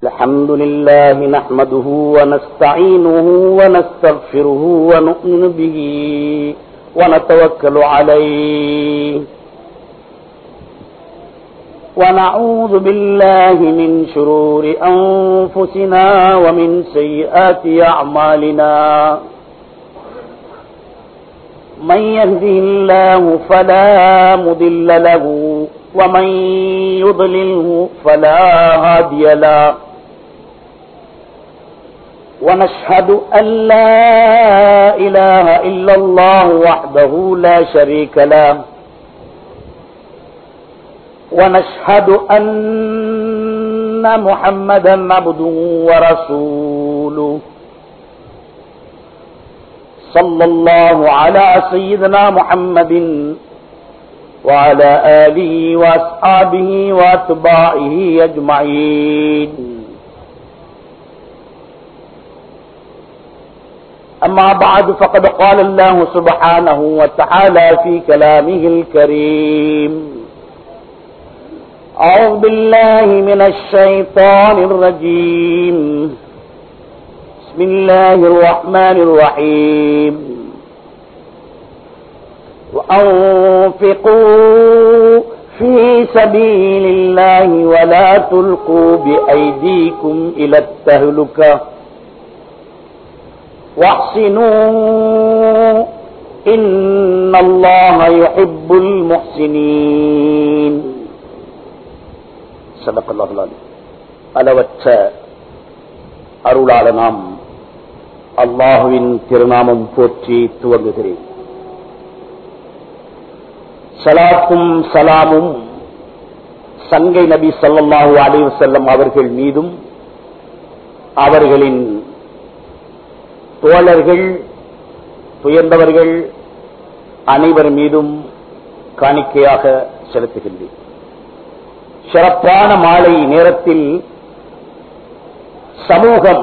الحمد لله نحمده ونستعينه ونستغفره ونؤمن به ونتوكل عليه ونعوذ بالله من شرور أنفسنا ومن سيئات أعمالنا من يهده الله فلا مضل له ومن يضلله فلا هادي له ونشهد أن لا إله إلا الله وحده لا شريك له ونشهد أن محمدا عبده ورسوله صلى الله على سيدنا محمد وعلى آله وأصحابه وأتباعه أجمعين أما بعد فقد قال الله سبحانه وتعالى في كلامه الكريم أعوذ بالله من الشيطان الرجيم بسم الله الرحمن الرحيم وأنفقوا في سبيل الله ولا تلقوا بأيديكم إلى التهلكة واحسنوا إن الله يحب المحسنين صدق الله العظيم அளவற்ற அருளாளனாம் அல்லாஹுவின் திருநாமம் போற்றி துவங்குகிறேன் சலாத்தும் சலாமும் சங்கை நபி சல்லாஹூ அலைவு செல்லம் அவர்கள் மீதும் அவர்களின் தோழர்கள் துயர்ந்தவர்கள் அனைவர் மீதும் காணிக்கையாக செலுத்துகின்றேன் சிறப்பான மாலை நேரத்தில் சமூகம்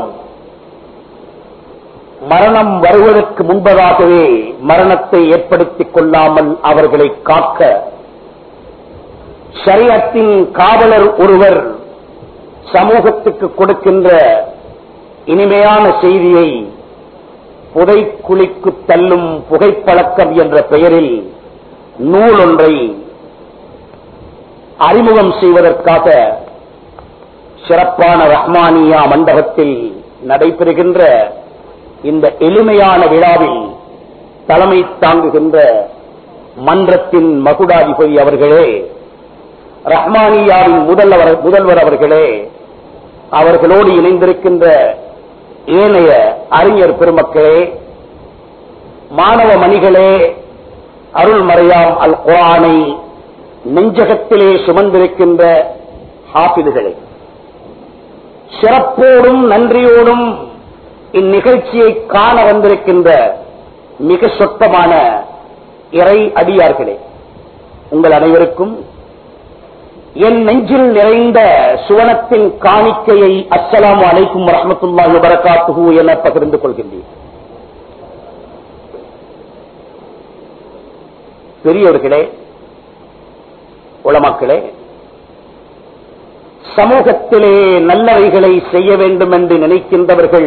மரணம் வருவதற்கு முன்பதாகவே மரணத்தை ஏற்படுத்திக் கொள்ளாமல் அவர்களை காக்க சரியத்தின் காவலர் ஒருவர் சமூகத்துக்கு கொடுக்கின்ற இனிமையான செய்தியை புதைக்குழிக்கு தள்ளும் புகைப்பழக்கம் என்ற பெயரில் நூல் ஒன்றை அறிமுகம் செய்வதற்காக சிறப்பான ரஹ்மானியா மண்டபத்தில் நடைபெறுகின்ற இந்த எளிமையான விழாவில் தலைமை தாங்குகின்ற மன்றத்தின் மகுடாதிபதி அவர்களே ரஹ்மானியாவின் முதல்வர் முதல்வர் அவர்களே அவர்களோடு இணைந்திருக்கின்ற ஏனைய அறிஞர் பெருமக்களே மாணவ மணிகளே அருள்மறையாம் அல் குரானை நெஞ்சகத்திலே சுமந்திருக்கின்ற ஹாபிதுகளே சிறப்போடும் நன்றியோடும் இந்நிகழ்ச்சியை காண வந்திருக்கின்ற மிக சொத்தமான இறை அடியார்களே உங்கள் அனைவருக்கும் என் நெஞ்சில் நிறைந்த சுவனத்தின் காணிக்கையை அஸ்ஸலாம் அலைக்கும் வரமத்துல்லாஹி வரகாத்துஹு என பகிர்ந்து கொள்கின்றேன் பெரியவர்களே உளமக்களே சமூகத்திலே நல்லவைகளை செய்ய வேண்டும் என்று நினைக்கின்றவர்கள்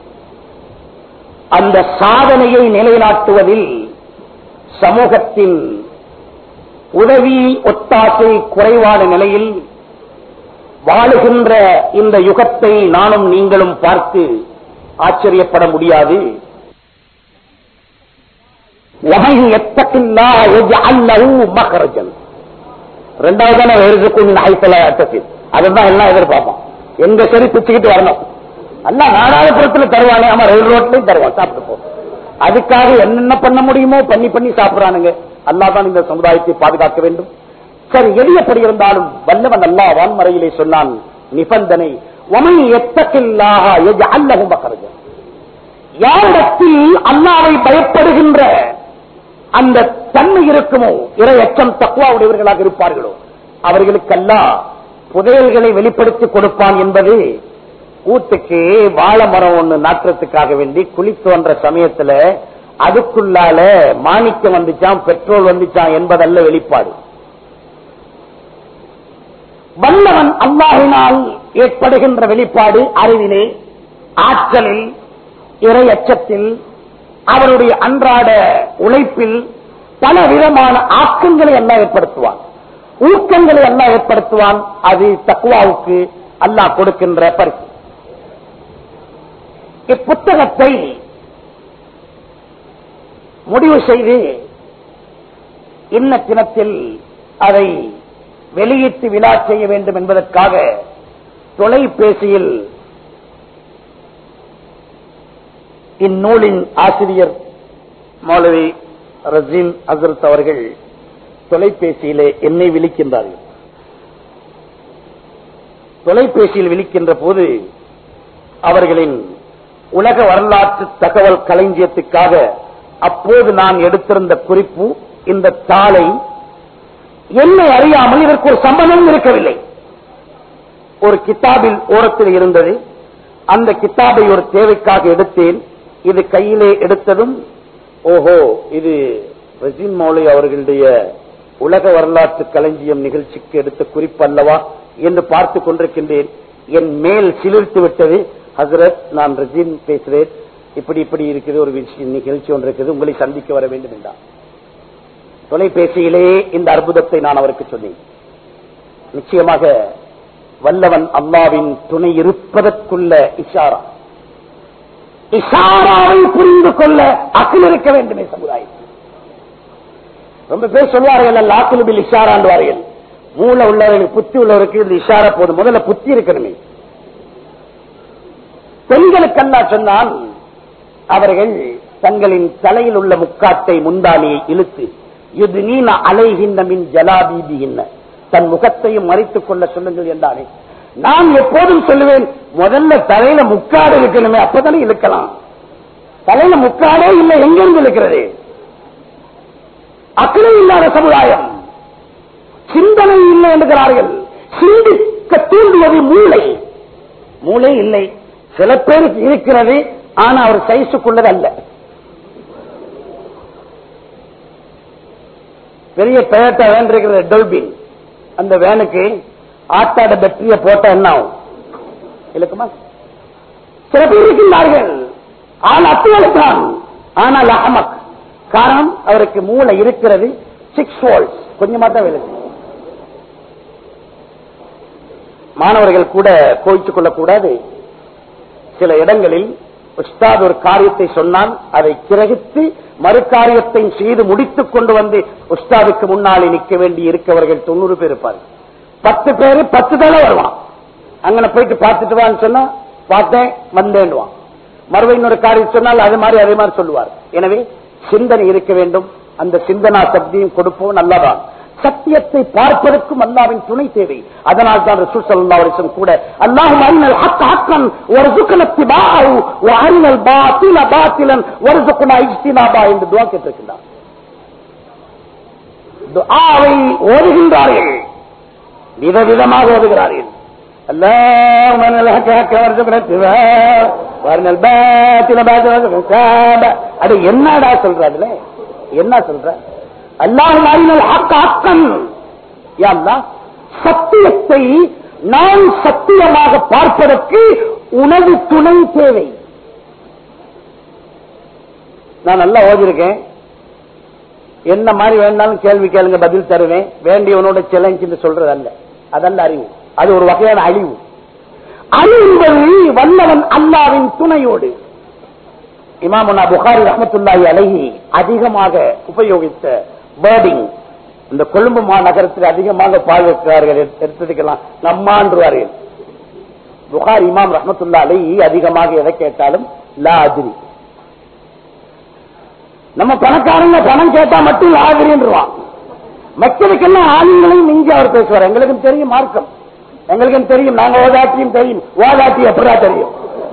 அந்த சாதனையை நிலைநாட்டுவதில் சமூகத்தின் உதவி ஒத்தாசை குறைவான நிலையில் வாழுகின்ற இந்த யுகத்தை நானும் நீங்களும் பார்த்து ஆச்சரியப்பட முடியாது இரண்டாவதான அதுதான் எல்லாம் எதிர்பார்ப்போம் எங்க சரி பிச்சுக்கிட்டு வரணும் அல்ல நாடாளுப்புறத்தில் தருவானே ஆமா ரயில் ரோட்லயும் தருவான் சாப்பிட்டு போ அதுக்காக என்னென்ன பண்ண முடியுமோ பண்ணி பண்ணி சாப்பிடுறானுங்க அல்லாதான் இந்த சமுதாயத்தை பாதுகாக்க வேண்டும் சரி எளியப்படி இருந்தாலும் வல்லவன் அல்லா வான்மறையிலே சொன்னான் நிபந்தனை யாரிடத்தில் அல்லாவை பயப்படுகின்ற அந்த தன்மை இருக்குமோ இறை அச்சம் தக்குவா உடையவர்களாக இருப்பார்களோ அவர்களுக்கெல்லாம் புதையல்களை வெளிப்படுத்தி கொடுப்பான் என்பது வீட்டுக்கு வாழை மரம் ஒண்ணு நாட்டுறதுக்காக வேண்டி குழி தோன்ற சமயத்துல அதுக்குள்ளால மாணிக்கம் வந்துச்சான் பெட்ரோல் வந்துச்சான் என்பதல்ல வெளிப்பாடு வல்லவன் அல்லாஹினால் ஏற்படுகின்ற வெளிப்பாடு அறிவிலே ஆற்றலில் இறையச்சத்தில் அவருடைய அன்றாட உழைப்பில் பல விதமான ஆக்கங்களை எல்லாம் ஏற்படுத்துவான் ஊக்கங்களை எல்லாம் ஏற்படுத்துவான் அது தக்குவாவுக்கு அல்லாஹ் கொடுக்கின்ற பரிசு இப்புத்தகத்தை முடிவு செய்து இன்ன தினத்தில் அதை வெளியிட்டு விழா செய்ய வேண்டும் என்பதற்காக தொலைபேசியில் இந்நூலின் ஆசிரியர் மௌலவி ரஜீன் ஹசரத் அவர்கள் தொலைபேசியிலே என்னை விழிக்கின்றார்கள் தொலைபேசியில் விழிக்கின்ற போது அவர்களின் உலக வரலாற்று தகவல் களஞ்சியத்துக்காக அப்போது நான் எடுத்திருந்த குறிப்பு இந்த தாளை என்னை அறியாமல் இதற்கு ஒரு சம்பந்தம் இருக்கவில்லை ஒரு கித்தாபில் ஓரத்தில் இருந்தது அந்த கித்தாபை ஒரு தேவைக்காக எடுத்தேன் இது கையிலே எடுத்ததும் ஓஹோ இது ரஜின் மௌலி அவர்களுடைய உலக வரலாற்று களஞ்சியம் நிகழ்ச்சிக்கு எடுத்த குறிப்பு அல்லவா என்று பார்த்துக் கொண்டிருக்கின்றேன் என் மேல் சிலிர்த்து விட்டது ஹசரத் நான் ரஜின் பேசுறேன் இப்படி இப்படி இருக்குது ஒரு விஷயம் நிகழ்ச்சி ஒன்று இருக்குது உங்களை சந்திக்க வர வேண்டும் என்றார் தொலைபேசியிலே இந்த அற்புதத்தை நான் அவருக்கு சொன்னேன் நிச்சயமாக வல்லவன் அல்லாவின் துணை இருப்பதற்குள்ள இஷாரா இஷாராவை புரிந்து கொள்ள அக்கில் இருக்க வேண்டுமே சமுதாயம் ரொம்ப பேர் சொல்வார்கள் அல்ல ஆக்குலுபில் இஷாராண்டுவார்கள் மூளை உள்ளவர்களுக்கு புத்தி உள்ளவருக்கு இந்த இஷாரா போதும் முதல்ல புத்தி இருக்கணுமே பெண்களுக்கல்லா சொன்னால் அவர்கள் தங்களின் தலையில் உள்ள முக்காட்டை முந்தானியை இழுத்து இது நீன அலைகின்ற மின் ஜலாபீபிகின்ன தன் முகத்தையும் மறைத்துக் கொள்ள சொல்லுங்கள் என்றானே நான் எப்போதும் சொல்லுவேன் முதல்ல தலையில முக்காடு இருக்கணுமே அப்பதானே இழுக்கலாம் தலையில முக்காடே இல்லை எங்கிருந்து இருக்கிறது அக்கறை இல்லாத சமுதாயம் சிந்தனை இல்லை என்கிறார்கள் சிந்திக்க தூண்டியது மூளை மூளை இல்லை சில பேருக்கு இருக்கிறது ஆனா அவர் சைஸுக்குள்ளது அல்ல பெரிய டொயோட்டா வேன் இருக்கிற டொல்பின் அந்த வேனுக்கு ஆட்டாட பேட்டரிய போட்டா என்ன ஆகும் இலக்குமா சில பேர் இருக்கின்றார்கள் ஆள் அத்துவத்தான் ஆனால் அகமக் காரணம் அவருக்கு மூளை இருக்கிறது சிக்ஸ் வோல்ட் கொஞ்சமா தான் வேலை செய்யும். மாணவர்கள் கூட கோயித்துக் கொள்ளக்கூடாது சில இடங்களில் உஸ்தாத் ஒரு காரியத்தை சொன்னால் அதை கிரகித்து மறு காரியத்தை செய்து முடித்துக் கொண்டு வந்து உஸ்தாதுக்கு முன்னாலே நிற்க வேண்டி இருக்கவர்கள் தொண்ணூறு பேர் இருப்பார்கள் பத்து பேரு பத்து தடவை வருவான் அங்கன போயிட்டு பார்த்துட்டு வான்னு சொன்னா பார்த்தேன் வந்தேன்னுவான் மறுவை இன்னொரு காரியம் சொன்னால் அது மாதிரி அதே மாதிரி சொல்லுவார் எனவே சிந்தனை இருக்க வேண்டும் அந்த சிந்தனா சக்தியும் கொடுப்போம் நல்லதான் சத்தியத்தை பார்ப்பதற்கும் அல்லாவின் துணை தேவை அதனால் தான் ரசூல் ஸல்லல்லாஹு அலைஹி வஸல்லம் கூட அல்லாஹும் அரினல் ஹக்க ஹக்கன் வர்சுக்னா இத்திபாஹு வ அரினல் பாத்தில பாத்திலன் வர்சுக்னா இஜ்தினாபா என்று துஆ கேட்டிருக்கிறார் துஆவை ஓதுகின்றார்கள் விதவிதமாக ஓதுகிறார்கள் اللهم ان الحق حق وارزقنا اتباعه وارنا الباطل باطلا وارزقنا اجتنابه அது என்னடா சொல்ற அதுல என்ன சொல்ற அல்லாஹ் அறிஞர் ஹக்க ஹக்கன் யா அல்லாஹ் சத்தியத்தை நான் சத்தியமாக பார்ப்பதற்கு உனது துணை தேவை நான் நல்லா ஓதிருக்கேன் என்ன மாதிரி வேணாலும் கேள்வி கேளுங்க பதில் தருவேன் வேண்டியவனோட செலஞ்சுன்னு சொல்றது அல்ல அதல்ல அறிவு அது ஒரு வகையான அழிவு அழிவு என்பது வல்லவன் அல்லாவின் துணையோடு இமாமுனா புகாரி ரஹமத்துல்லாஹி அலைஹி அதிகமாக உபயோகித்த பேர்டிங் இந்த கொழும்பு மாநகரத்தில் அதிகமாக பார்வைக்கிறார்கள் எடுத்துக்கலாம் நம்மான்றுவார்கள் புகார் இமாம் ரஹமத்துல்லா அலைஹி அதிகமாக எதை கேட்டாலும் லா அதிரி நம்ம பணக்காரங்க பணம் கேட்டா மட்டும் லாகிரின்றான் மக்களுக்கெல்லாம் ஆளுங்களையும் மிஞ்சி அவர் பேசுவார் எங்களுக்கும் தெரியும் மார்க்கம் எங்களுக்கும் தெரியும் நாங்க ஓதாட்டியும் தெரியும் ஓதாட்டி எப்படா தெரியும்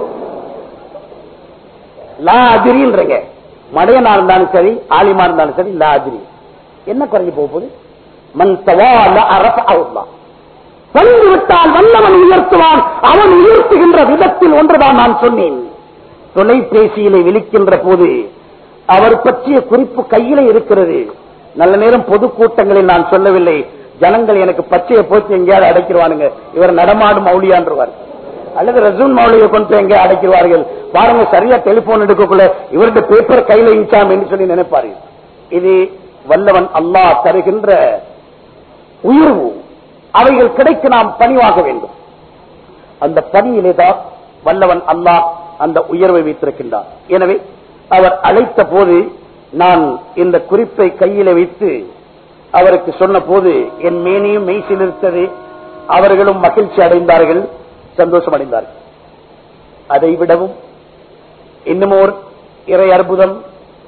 லா அதிரின்றங்க மடையனா இருந்தாலும் சரி ஆலிமா இருந்தாலும் சரி லா அதிரி என்ன குறைஞ்சு போக போகுது மன் தவால அரச அவுல்லாம் வந்து விட்டால் வல்லவன் உயர்த்துவான் அவன் உயர்த்துகின்ற விதத்தில் ஒன்றுதான் நான் சொன்னேன் தொலைபேசியிலே விழிக்கின்ற போது அவர் பற்றிய குறிப்பு கையில இருக்கிறது நல்ல நேரம் பொதுக்கூட்டங்களில் நான் சொல்லவில்லை ஜனங்கள் எனக்கு பச்சையை போச்சு எங்கேயாவது அடைக்கிடுவானுங்க இவர் நடமாடும் மௌலியான்றவார் அல்லது ரசூன் மௌலியை கொண்டு போய் எங்கே அடைக்கிறார்கள் பாருங்க சரியா டெலிபோன் எடுக்கக்குள்ள இவருடைய பேப்பர் கையில இன்ச்சாம் என்று சொல்லி நினைப்பார்கள் இது வல்லவன் அல்லாஹ் தருகின்ற உயர்வு அவைகள் கிடைக்க நாம் பணிவாக வேண்டும் அந்த பணியிலே தான் வல்லவன் அல்லாஹ் அந்த உயர்வை வைத்திருக்கின்றார் எனவே அவர் அழைத்த போது நான் இந்த குறிப்பை கையில வைத்து அவருக்கு சொன்ன போது என் மேனியும் மெய் சிலிர்த்தது அவர்களும் மகிழ்ச்சி அடைந்தார்கள் சந்தோஷம் அடைந்தார்கள் அதை விடவும் இன்னும் ஒரு இறை அற்புதம்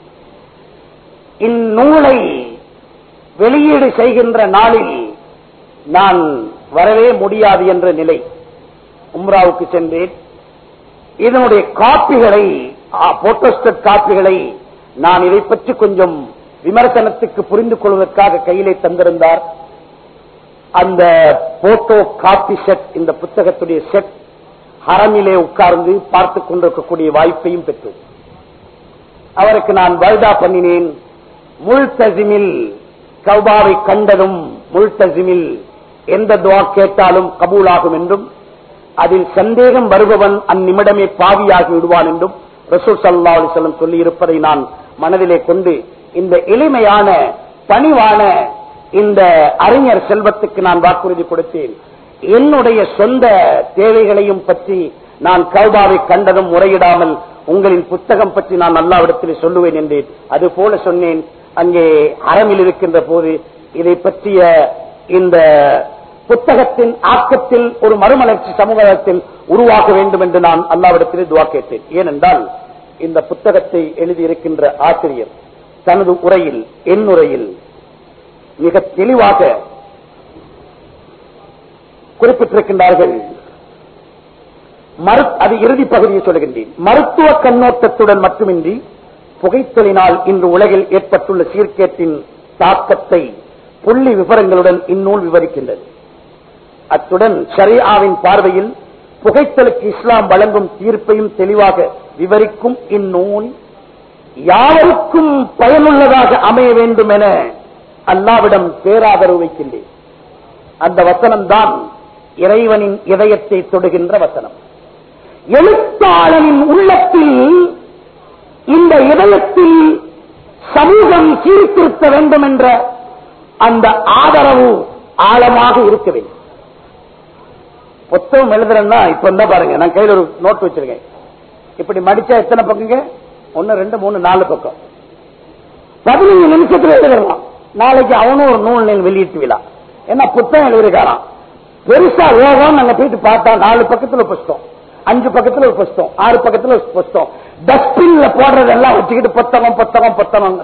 இந்நூலை வெளியீடு செய்கின்ற நாளில் நான் வரவே முடியாது என்ற நிலை உம்ராவுக்கு சென்றேன் இதனுடைய காப்பிகளை போட்டோஸ்டட் காப்பிகளை நான் இதை பற்றி கொஞ்சம் விமர்சனத்துக்கு புரிந்து கொள்வதற்காக கையிலே தந்திருந்தார் அந்த போட்டோ காப்பி செட் இந்த புத்தகத்துடைய செட் ஹரமிலே உட்கார்ந்து பார்த்துக் கொண்டிருக்கக்கூடிய வாய்ப்பையும் பெற்றோம் அவருக்கு நான் வருடா பண்ணினேன் முல்தசிமில் கௌபாவை கண்டதும் முல்தசிமில் எந்த துவா கேட்டாலும் கபூலாகும் என்றும் அதில் சந்தேகம் வருபவன் அந்நிமிடமே பாவியாகி விடுவான் என்றும் ரசூல் சல்லா அலிசல்லம் சொல்லி இருப்பதை நான் மனதிலே கொண்டு இந்த எளிமையான பணிவான இந்த அறிஞர் செல்வத்துக்கு நான் வாக்குறுதி கொடுத்தேன் என்னுடைய சொந்த தேவைகளையும் பற்றி நான் கௌபாவை கண்டதும் முறையிடாமல் உங்களின் புத்தகம் பற்றி நான் நல்லாவிடத்தில் சொல்லுவேன் என்றேன் அது போல சொன்னேன் அங்கே அறமில் இருக்கின்ற போது இதை பற்றிய இந்த புத்தகத்தின் ஆக்கத்தில் ஒரு மறுமலர்ச்சி சமூகத்தில் உருவாக்க வேண்டும் என்று நான் அல்லாவிடத்தில் துவா கேட்டேன் ஏனென்றால் இந்த புத்தகத்தை எழுதியிருக்கின்ற ஆசிரியர் தனது உரையில் என் உரையில் மிக தெளிவாக குறிப்பிட்டிருக்கின்றார்கள் அது இறுதி பகுதியை சொல்கின்றேன் மருத்துவ கண்ணோட்டத்துடன் மட்டுமின்றி புகைத்தலினால் இன்று உலகில் ஏற்பட்டுள்ள சீர்கேட்டின் தாக்கத்தை புள்ளி விவரங்களுடன் இந்நூல் விவரிக்கின்றது அத்துடன் ஷரியாவின் பார்வையில் புகைத்தலுக்கு இஸ்லாம் வழங்கும் தீர்ப்பையும் தெளிவாக விவரிக்கும் இந்நூல் யாருக்கும் பயனுள்ளதாக அமைய வேண்டும் என அல்லாவிடம் பேராதரவு வைக்கின்றேன் அந்த வசனம் தான் இறைவனின் இதயத்தை தொடுகின்ற வசனம் எழுத்தாளனின் உள்ளத்தில் இந்த இதயத்தில் சமூகம் சீர்திருத்த வேண்டும் என்ற அந்த ஆதரவு ஆழமாக இருக்க வேண்டும் புத்தகம் எழுதுறேன்னா இப்ப என்ன பாருங்க நான் கையில் ஒரு நோட் வச்சிருக்கேன் இப்படி மடிச்சா எத்தனை பக்கங்க ஒன்னு ரெண்டு மூணு நாலு பக்கம் பதினஞ்சு நிமிஷத்துல எழுதலாம் நாளைக்கு அவனும் ஒரு நூல் நெல் வெளியிட்டு விழா ஏன்னா புத்தகம் எழுதிருக்காராம் பெருசா யோகம் நாங்க போயிட்டு பார்த்தா நாலு பக்கத்துல புஸ்தம் அஞ்சு பக்கத்துல ஒரு புஸ்தம் ஆறு பக்கத்துல ஒரு புஸ்தம் டஸ்ட்பின்ல போடுறதெல்லாம் வச்சுக்கிட்டு புத்தகம் புத்தகம் புத்தகம்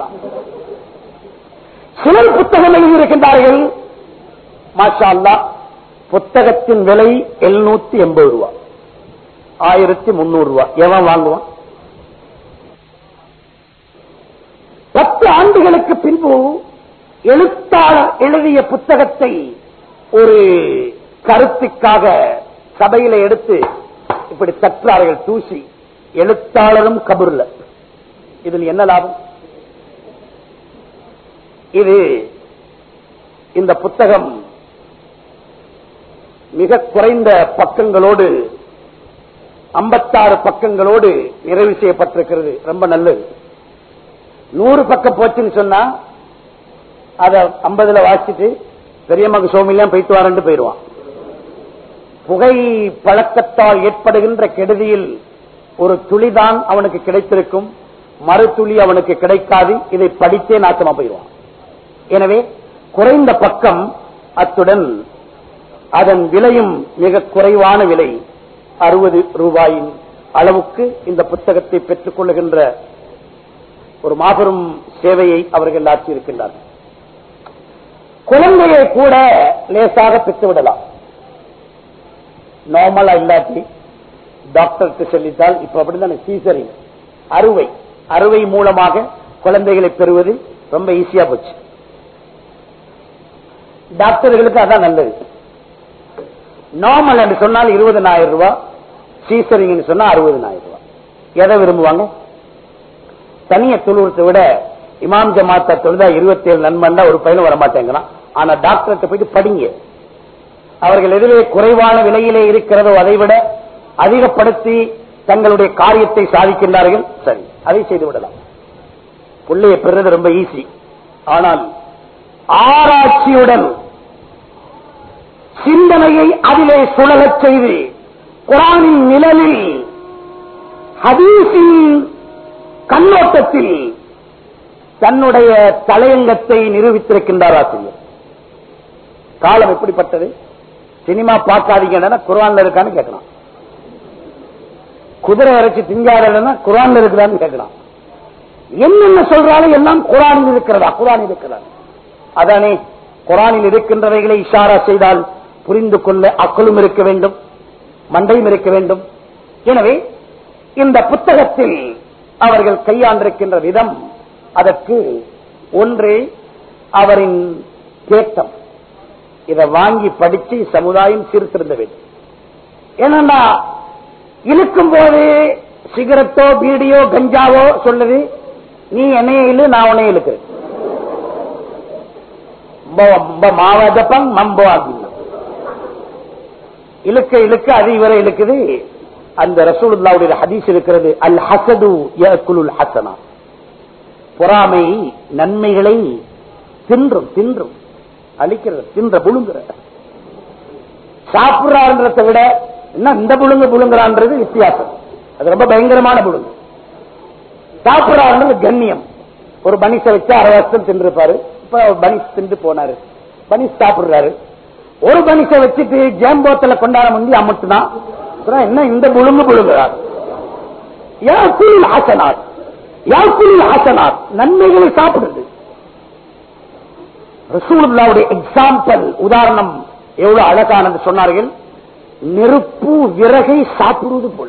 சிலர் புத்தகம் எழுதியிருக்கின்றார்கள் மாஷா அல்லா புத்தகத்தின் விலை எழுநூத்தி எண்பது ரூபா ஆயிரத்தி முன்னூறு ரூபா எவன் வாங்குவான் பத்து ஆண்டுகளுக்கு பின்பு எழுத்தாளர் எழுதிய புத்தகத்தை ஒரு கருத்துக்காக சபையில எடுத்து இப்படி தற்றார்கள் தூசி எழுத்தாளரும் கபூர்ல இதில் என்ன லாபம் இது இந்த புத்தகம் மிக குறைந்த பக்கங்களோடு ஐம்பத்தாறு பக்கங்களோடு நிறைவு செய்யப்பட்டிருக்கிறது ரொம்ப நல்லது நூறு பக்கம் போச்சுன்னு சொன்னா அத ஐம்பதுல வாசிச்சுட்டு பெரியம்மாக்கு சோமிலாம் போயிட்டு வரேன் போயிடுவான் புகை பழக்கத்தால் ஏற்படுகின்ற கெடுதியில் ஒரு துளிதான் அவனுக்கு கிடைத்திருக்கும் மறு துளி அவனுக்கு கிடைக்காது இதை படித்தே நாசமா போயிடுவான் எனவே குறைந்த பக்கம் அத்துடன் அதன் விலையும் மிக குறைவான விலை அறுபது ரூபாயின் அளவுக்கு இந்த புத்தகத்தை பெற்றுக் கொள்ளுகின்ற ஒரு மாபெரும் சேவையை அவர்கள் ஆற்றியிருக்கின்றார்கள் குழந்தையை கூட லேசாக பெற்றுவிடலாம் நார்மலா இல்லாட்டி டாக்டருக்கு சொல்லித்தால் இப்ப அப்படிதான் சீசரிங் அறுவை அறுவை மூலமாக குழந்தைகளை பெறுவது ரொம்ப ஈஸியா போச்சு டாக்டர்களுக்கு அதான் நல்லது நார்மல் என்று சொன்னால் இருபதனாயிரம் ரூபாய் சீசரிங் சொன்னா அறுபதனாயிரம் ரூபாய் எதை விரும்புவாங்க தனிய தொழுவத்தை விட இமாம் ஜமாத்தா தொழுதா இருபத்தி ஏழு நன்மண்டா ஒரு பையனும் வரமாட்டேங்கிறான் ஆனா டாக்டர்கிட்ட போயிட்டு படிங்க அவர்கள் எதிலே குறைவான விலையிலே இருக்கிறதோ அதை விட அதிகப்படுத்தி தங்களுடைய காரியத்தை சாதிக்கின்றார்கள் சரி அதை செய்து விடலாம் புள்ளைய பெறுறது ரொம்ப ஈஸி ஆனால் ஆராய்ச்சியுடன் சிந்தனையை அதிலே சுழலச் செய்து குரானின் நிழலில் ஹதீஸின் கண்ணோட்டத்தில் தன்னுடைய தலையங்கத்தை நிரூபித்திருக்கின்றார் ஆசிரியர் காலம் எப்படிப்பட்டது சினிமா பார்க்காதீங்கன்னா குரான்ல இருக்கான்னு கேட்கலாம் குதிரை இறைச்சி திங்காதன்னா குரான்ல இருக்குதான்னு கேட்கலாம் என்னென்ன சொல்றாலும் எல்லாம் குரானில் இருக்கிறதா குரானில் இருக்கிறதா அதானே குரானில் இருக்கின்றவைகளை இஷாரா செய்தால் புரிந்து கொள்ள அக்களும் இருக்க வேண்டும் மண்டையும் இருக்க வேண்டும் எனவே இந்த புத்தகத்தில் அவர்கள் கையாண்டிருக்கின்ற விதம் அதற்கு ஒன்று அவரின் தேட்டம் இதை வாங்கி படிச்சு சமுதாயம் சீர்திருந்த வேண்டும் ஏனண்டா இழுக்கும் போது சிகரெட்டோ பீடியோ கஞ்சாவோ சொல்லுது நீ என்னைய இழு நான் உன்னைய இழுக்கிறேன் மாவதப்பம் மம்போ அப்படின்னு இழுக்க இழுக்க அது இவரை இழுக்குது அந்த ரசூலுல்லாவுடைய ஹதீஸ் இருக்கிறது அல் ஹசது யக்குலுல் ஹசனா பொறாமை நன்மைகளை தின்றும் தின்றும் அழிக்கிறது தின்ற புழுங்குற சாப்பிடுறான்றதை விட என்ன இந்த புழுங்கு புழுங்குறான்றது வித்தியாசம் அது ரொம்ப பயங்கரமான புழுங்கு சாப்பிடுறாருன்றது கண்ணியம் ஒரு பனிசை வச்சு அரை வருஷம் தின்றுப்பாரு இப்ப பனிஸ் தின்று போனாரு பனிஸ் சாப்பிடுறாரு ஒரு பனிசை வச்சுட்டு ஜேம்போத்துல கொண்டாட முந்தி அமுட்டுனா என்ன இந்த புழுங்கு புழுங்குறார் யாக்குலில் ஆசனார் யாக்குலில் ஆசனார் நன்மைகளை சாப்பிடுது ரசூலுல்லாவுடைய எக்ஸாம்பிள் உதாரணம் எவ்வளவு அழகானது சொன்னார்கள் நெருப்பு விறகை சாப்பிடுவது போல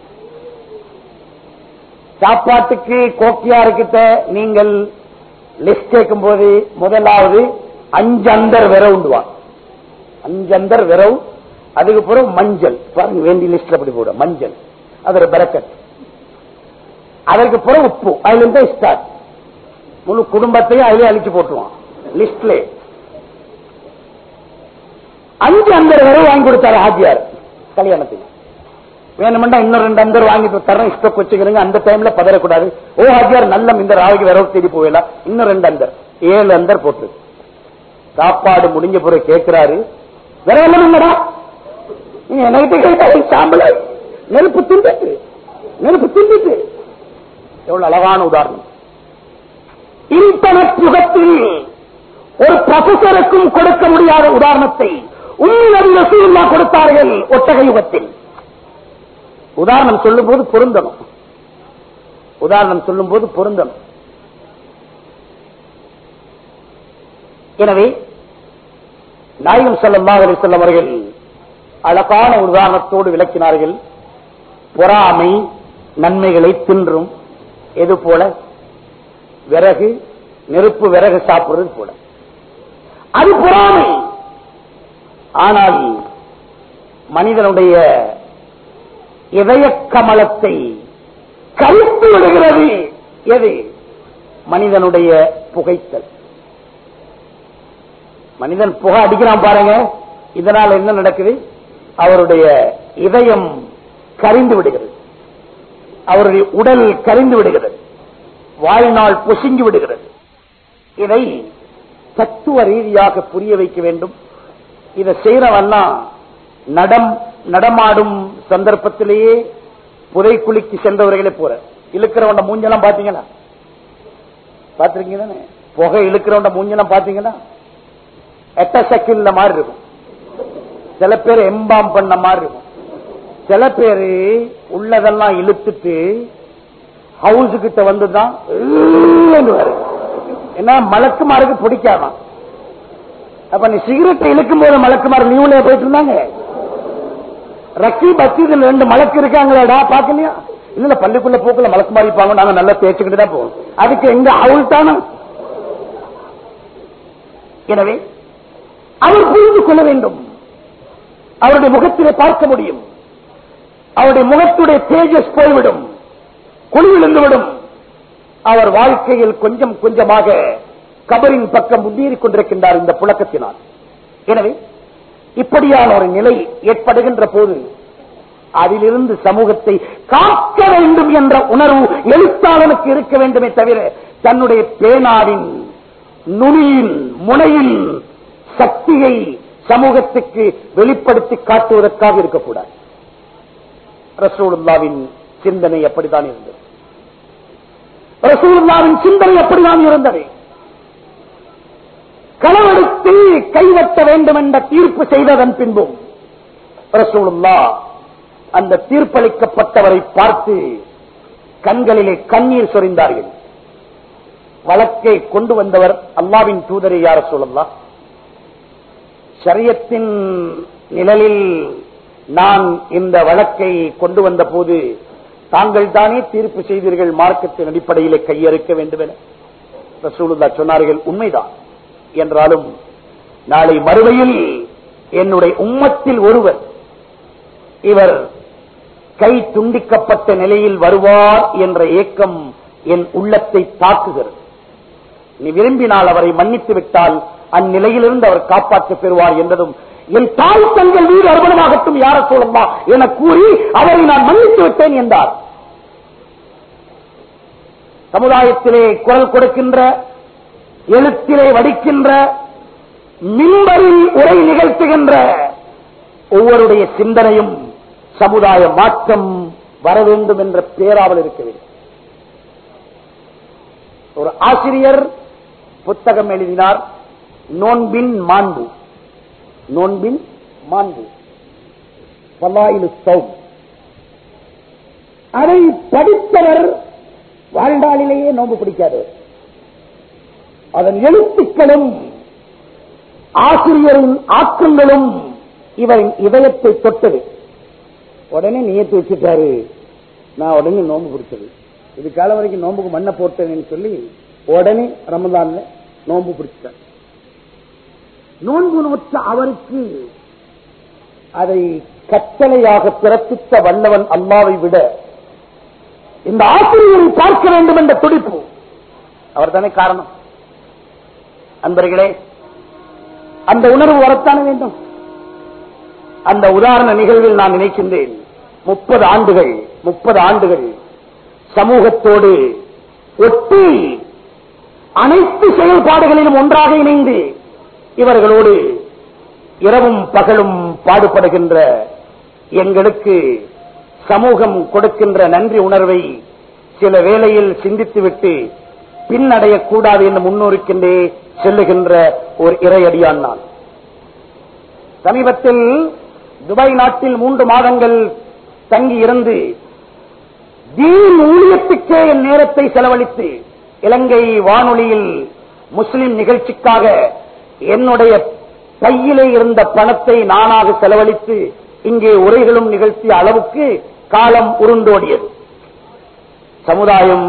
சாப்பாட்டுக்கு கோக்கியாருக்கிட்ட நீங்கள் லிஸ்ட் கேட்கும் போது முதலாவது அஞ்சு அந்தர் விரவு உண்டுவா அஞ்சு அந்தர் விரவு அதுக்கு பிறகு மஞ்சள் பாருங்க வேண்டிய லிஸ்ட்ல அப்படி போட மஞ்சள் அது ஒரு பரக்கட் அதற்கு பிறகு உப்பு அதுல இருந்து ஸ்டார்ட் முழு குடும்பத்தையும் அதிலே அழிச்சு போட்டுருவான் லிஸ்ட்ல அஞ்சு அந்தர் விரவு வாங்கி கொடுத்தாரு ஆஜியார் கல்யாணத்துக்கு வேணுமெண்டா இன்னும் ரெண்டு அந்தர் வாங்கி தரேன் ஸ்டோக் வச்சுக்கிறீங்க அந்த டைம்ல பதறக்கூடாது ஓ ஹாஜியார் நல்ல இந்த ராவிக்கு விரவு தேடி போயிடலாம் இன்னும் ரெண்டு அந்தர் ஏழு அந்தர் போட்டு சாப்பாடு முடிஞ்ச பிறகு கேட்கிறாரு விரவலம் என்னடா நீ என்கிட்ட கேட்டாரு சாம்பல நெருப்பு திண்டுட்டு நெருப்பு திண்டுட்டு எவ்வளவு அழகான உதாரணம் இன்டர்நெட் யுகத்தில் ஒரு ப்ரொஃபசருக்கும் கொடுக்க முடியாத உதாரணத்தை உண்மையில் ரசூல்லா கொடுத்தார்கள் ஒட்டக யுகத்தில் உதாரணம் சொல்லும் போது பொருந்தணும் உதாரணம் சொல்லும் போது பொருந்தணும் எனவே நாயகம் செல்லம் செல்லம் அவர்கள் அழகான உதாரணத்தோடு விளக்கினார்கள் பொறாமை நன்மைகளை தின்றும் எது போல விறகு நெருப்பு விறகு சாப்பிடுறது போல அது பொறாமை ஆனால் மனிதனுடைய இதய கமலத்தை கருத்து விடுகிறது எது மனிதனுடைய புகைத்தல் மனிதன் புகை அடிக்கிறான் பாருங்க இதனால் என்ன நடக்குது அவருடைய இதயம் கரிந்து விடுகிறது அவருடைய உடல் கரிந்து விடுகிறது வாழ்நாள் பொசுங்கி விடுகிறது இதை தத்துவ ரீதியாக புரிய வைக்க வேண்டும் இதை செய்யறவெல்லாம் நடம் நடமாடும் சந்தர்ப்பத்திலேயே புதைக்குழிக்கு சென்றவர்களே போற இழுக்கிறவண்ட மூஞ்செல்லாம் பாத்தீங்களா பாத்திருக்கீங்க தானே புகை இழுக்கிறவண்ட மூஞ்செல்லாம் பாத்தீங்கன்னா எட்ட சக்கில் மாதிரி இருக்கும் சில பேர் எம்பாம் பண்ண மாதிரி இருக்கும் சில பேரு உள்ளதெல்லாம் இழுத்துட்டு ஹவுஸ் கிட்ட வந்துதான் என்ன மலக்குமாருக்கு பிடிக்காதான் அப்ப நீ சிகரெட் இழுக்கும் போது மலக்குமார் லீவ்ல போயிட்டு இருந்தாங்க ரக்கி பக்தி ரெண்டு மலக்கு இருக்காங்களேடா பாக்கலையா இல்ல பள்ளிக்குள்ள போக்குல மலக்கு மாறிப்பாங்க நாங்க நல்லா தேய்ச்சிக்கிட்டு தான் போவோம் அதுக்கு எங்க அவுள் தானே எனவே அவர் புரிந்து கொள்ள வேண்டும் அவருடைய முகத்திலே பார்க்க முடியும் அவருடைய முகத்துடைய தேஜஸ் போய்விடும் குழி விழுந்துவிடும் அவர் வாழ்க்கையில் கொஞ்சம் கொஞ்சமாக கபரின் பக்கம் முன்னேறிக் கொண்டிருக்கின்றார் இந்த புழக்கத்தினால் எனவே இப்படியான ஒரு நிலை ஏற்படுகின்ற போது அதிலிருந்து சமூகத்தை காக்க வேண்டும் என்ற உணர்வு எழுத்தாளனுக்கு இருக்க வேண்டுமே தவிர தன்னுடைய பேனாவின் நுனியின் முனையின் சக்தியை சமூகத்துக்கு வெளிப்படுத்தி காட்டுவதற்காக இருக்கக்கூடாது ரசூலுல்லாவின் சிந்தனை அப்படித்தான் இருந்தது ரசூலுல்லாவின் சிந்தனை அப்படித்தான் இருந்தது களவெடுத்து கைவட்ட வேண்டும் என்ற தீர்ப்பு செய்ததன் பின்பும் ரசூலுல்லா அந்த தீர்ப்பளிக்கப்பட்டவரை பார்த்து கண்களிலே கண்ணீர் சொரிந்தார்கள் வழக்கை கொண்டு வந்தவர் அல்லாவின் தூதரை யார சொல்லலாம் சரியத்தின் நிழலில் நான் இந்த வழக்கை கொண்டு வந்த போது தாங்கள் தானே தீர்ப்பு செய்தீர்கள் மார்க்கத்தின் அடிப்படையிலே கையறுக்க வேண்டும் என ரசூலுல்லா சொன்னார்கள் உண்மைதான் என்றாலும் நாளை மறுமையில் என்னுடைய உம்மத்தில் ஒருவர் இவர் கை துண்டிக்கப்பட்ட நிலையில் வருவார் என்ற ஏக்கம் என் உள்ளத்தை தாக்குகிறது நீ விரும்பினால் அவரை மன்னித்து விட்டால் அந்நிலையிலிருந்து அவர் காப்பாற்ற பெறுவார் என்றதும் என் தாய் தங்கள் வீடு அறுபடமாகட்டும் யார சொல்லமா என கூறி அவரை நான் மன்னித்து விட்டேன் என்றார் சமுதாயத்திலே குரல் கொடுக்கின்ற எழுத்திலே வடிக்கின்ற மின்பரில் உரை நிகழ்த்துகின்ற ஒவ்வொருடைய சிந்தனையும் சமுதாய மாற்றம் வர வேண்டும் என்ற பேராவல் இருக்க வேண்டும் ஒரு ஆசிரியர் புத்தகம் எழுதினார் நோன்பின் மாண்பு நோன்பின் மாண்பு பல்லாயிலு சௌம் அதை படித்தவர் வாழ்நாளிலேயே நோன்பு பிடிக்காதவர் அதன் எழுத்துக்களும் ஆசிரியரின் ஆக்கங்களும் இவரின் இதயத்தை தொட்டது உடனே நியத்து வச்சுட்டாரு நான் உடனே நோன்பு பிடிச்சது இது காலம் வரைக்கும் நோம்புக்கு மண்ணை போட்டேன்னு சொல்லி உடனே ரமதான்ல நோன்பு பிடிச்சிட்டார் நோன்பு நோற்ற அவருக்கு அதை கட்டளையாக பிறப்பித்த வல்லவன் அல்லாவை விட இந்த ஆசிரியரை பார்க்க வேண்டும் என்ற துடிப்பு அவர் தானே காரணம் அன்பர்களே அந்த உணர்வு வரத்தானே வேண்டும் அந்த உதாரண நிகழ்வில் நான் நினைக்கின்றேன் முப்பது ஆண்டுகள் முப்பது ஆண்டுகள் சமூகத்தோடு ஒட்டி அனைத்து செயல்பாடுகளிலும் ஒன்றாக இணைந்து இவர்களோடு இரவும் பகலும் பாடுபடுகின்ற எங்களுக்கு சமூகம் கொடுக்கின்ற நன்றி உணர்வை சில வேளையில் சிந்தித்துவிட்டு பின்னடையக்கூடாது என்று முன்னோருக்கின்றே செல்லுகின்ற ஒரு இறையடியான் நான் சமீபத்தில் துபாய் நாட்டில் மூன்று மாதங்கள் தங்கி இருந்து தீன் ஊழியத்துக்கே என் நேரத்தை செலவழித்து இலங்கை வானொலியில் முஸ்லிம் நிகழ்ச்சிக்காக என்னுடைய கையிலே இருந்த பணத்தை நானாக செலவழித்து இங்கே உரைகளும் நிகழ்த்திய அளவுக்கு காலம் உருண்டோடியது சமுதாயம்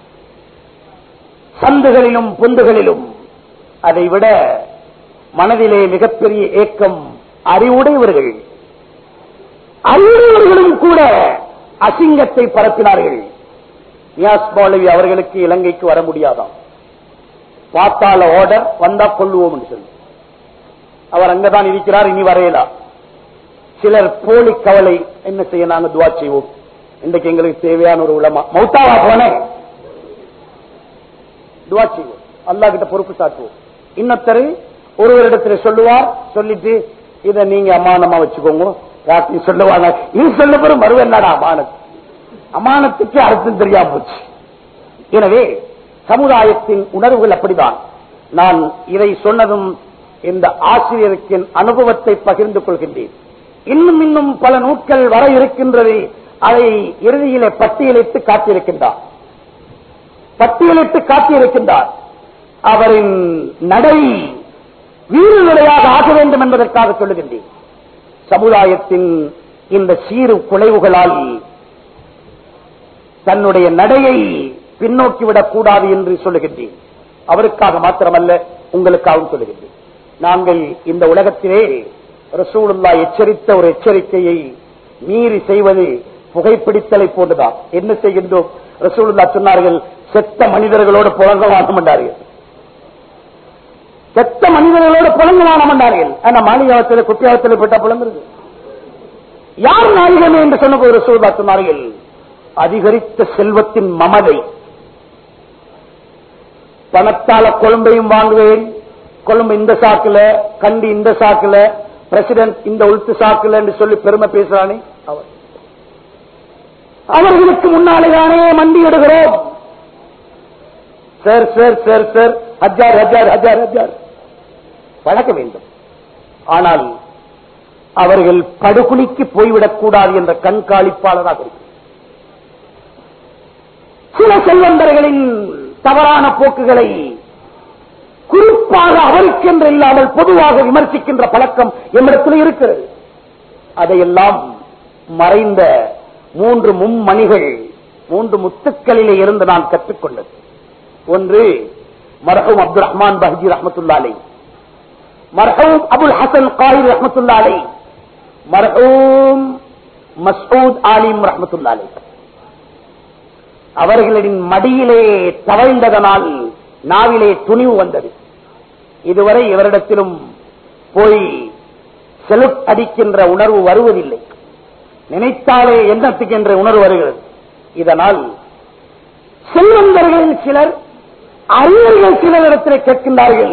சந்துகளிலும் பொந்துகளிலும் அதைவிட மனதிலே மிகப்பெரிய ஏக்கம் அறிவுடையவர்கள் அறிவுடையவர்களும் கூட அசிங்கத்தை பரப்பினார்கள் நியாஸ் மௌலவி அவர்களுக்கு இலங்கைக்கு வர முடியாதாம் பார்த்தால ஆர்டர் வந்தா கொள்ளுவோம் என்று சொல்லி அவர் அங்கதான் இருக்கிறார் இனி வரையலா சிலர் போலி கவலை என்ன செய்ய நாங்க துவா செய்வோம் இன்றைக்கு எங்களுக்கு தேவையான ஒரு உலமா மௌத்தாவா போனேன் துவா செய்வோம் அல்லா கிட்ட பொறுப்பு சாட்டுவோம் இன்னொருத்தர் ஒருவரிடத்துல சொல்லுவார் சொல்லிட்டு இத நீங்க அமானமா வச்சுக்கோங்க ராத்திரி சொல்லுவாங்க இது சொல்ல பெறும் மறுவென்னடா அமானத் அமானத்துக்கு அர்த்தம் தெரியாம போச்சு எனவே சமுதாயத்தின் உணர்வுகள் அப்படிதான் நான் இதை சொன்னதும் இந்த ஆசிரியருக்கு அனுபவத்தை பகிர்ந்து கொள்கின்றேன் இன்னும் இன்னும் பல நூட்கள் வர இருக்கின்றது அதை இறுதியிலே பட்டியலிட்டு காட்டியிருக்கின்றார் பட்டியலிட்டு காட்டியிருக்கின்றார் அவரின் நடை வீறு நிலையாக ஆக வேண்டும் என்பதற்காக சொல்லுகின்றேன் சமுதாயத்தின் இந்த சீரு குலைவுகளால் தன்னுடைய நடையை பின்னோக்கிவிடக் கூடாது என்று சொல்லுகின்றேன் அவருக்காக மாத்திரமல்ல உங்களுக்காகவும் சொல்லுகின்றேன் நாங்கள் இந்த உலகத்திலே ரசூலுல்லா எச்சரித்த ஒரு எச்சரிக்கையை மீறி செய்வது புகைப்பிடித்தலை போன்றுதான் என்ன செய்கின்றோம் ரசூலுல்லா சொன்னார்கள் செத்த மனிதர்களோடு புலங்க வாங்க மாட்டார்கள் மனிதர்களோட புலங்கலாம் வந்தார்கள் ஆனா மாளிகாவத்தில் குப்பியாவத்தில் போட்டா புலங்குறது யார் நாயகமே என்று சொன்ன ஒரு சூழ்பா சொன்னார்கள் அதிகரித்த செல்வத்தின் மமதை பணத்தால கொழும்பையும் வாங்குவேன் கொழும்பு இந்த சாக்குல கண்டி இந்த சாக்குல பிரசிடென்ட் இந்த உளுத்து சாக்குல என்று சொல்லி பெருமை பேசுறானே அவர் அவர்களுக்கு முன்னாலே தானே மண்டியிடுகிறோம் சார் சார் சார் சார் ஹஜார் ஹஜார் ஹஜார் ஹஜார் வழக்க வேண்டும் ஆனால் அவர்கள் படுகுழிக்கு போய்விடக்கூடாது என்ற கண்காணிப்பாளராக இருக்கு சில செல்வந்தர்களின் தவறான போக்குகளை குறிப்பாக அவருக்கென்று இல்லாமல் பொதுவாக விமர்சிக்கின்ற பழக்கம் என்னிடத்தில் இருக்கிறது அதையெல்லாம் மறைந்த மூன்று மும்மணிகள் மூன்று முத்துக்களிலே இருந்து நான் கற்றுக்கொண்டது ஒன்று மரஹூம் அப்துல் ரஹ்மான் பஹஜி ரஹமத்துல்லாலை மரஹூம் அபுல் ஹசன் காயிர் ரஹமத்துல்லாலை மரஹூம் மசூத் ஆலிம் ரஹமத்துல்லாலை அவர்களின் மடியிலே தவழ்ந்ததனால் நாவிலே துணிவு வந்தது இதுவரை இவரிடத்திலும் போய் செலுட் அடிக்கின்ற உணர்வு வருவதில்லை நினைத்தாலே எண்ணத்துக்கு என்ற உணர்வு வருகிறது இதனால் செல்வந்தர்களில் சிலர் அறிஞர்கள் சிலர் இடத்தில் கேட்கின்றார்கள்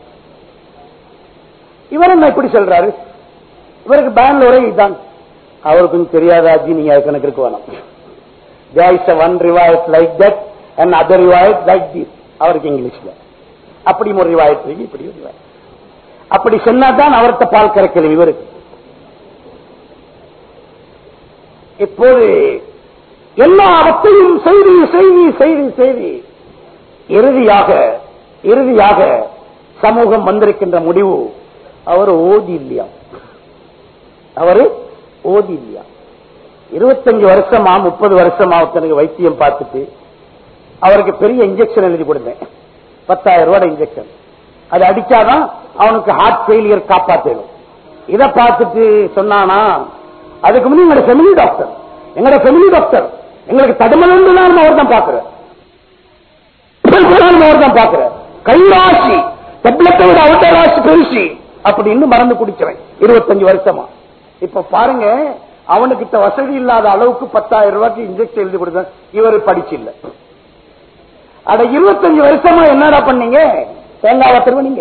இவர் என்ன இப்படி சொல்றாரு இவருக்கு பெங்களூரே இதுதான் அவருக்கும் தெரியாதாஜி நீங்க அது கணக்கு இருக்க வேணாம் there is a one riwayat like that and other riwayat like this அவருக்கு இங்கிலீஷ்ல அப்படி ஒரு ரிவாயத் இருக்கு இப்படி ஒரு ரிவாயத் அப்படி சொன்னாதான் அவர்கிட்ட பால் கறக்கல இவருக்கு இப்போது எல்லாவற்றையும் செய்தி செய்தி செய்தி செய்தி இறுதியாக இறுதியாக சமூகம் வந்திருக்கின்ற முடிவு அவர் ஓதி இல்லையா அவரு ஓதி இல்லையா இருபத்தஞ்சு வருஷமா முப்பது வருஷமா ஒருத்தனுக்கு வைத்தியம் பார்த்துட்டு அவருக்கு பெரிய இன்ஜெக்ஷன் எழுதி கொடுத்தேன் பத்தாயிரம் ரூபாய் இன்ஜெக்ஷன் அது அடிச்சாதான் அவனுக்கு ஹார்ட் ஃபெயிலியர் காப்பாற்றணும் இதை பார்த்துட்டு சொன்னானா அதுக்கு முன்னாடி எங்களோட ஃபெமிலி டாக்டர் எங்களோட ஃபெமிலி டாக்டர் எங்களுக்கு தடுமலன்னு அவர் தான் பாக்குறேன் அவர் தான் பாக்குறேன் கைராசி டெப்லெட்டை விட அவட்ட ராசி பெருசி அப்படின்னு மறந்து குடிச்சவன் இருபத்தஞ்சு வருஷமா இப்ப பாருங்க அவனுக்கிட்ட வசதி இல்லாத அளவுக்கு பத்தாயிரம் ரூபாய்க்கு இன்ஜெக்ஷன் எழுதி கொடுத்தான் இவர் படிச்சு இல்ல அட இருபத்தஞ்சு வருஷமா என்னடா பண்ணீங்க தேங்காய் திருவனீங்க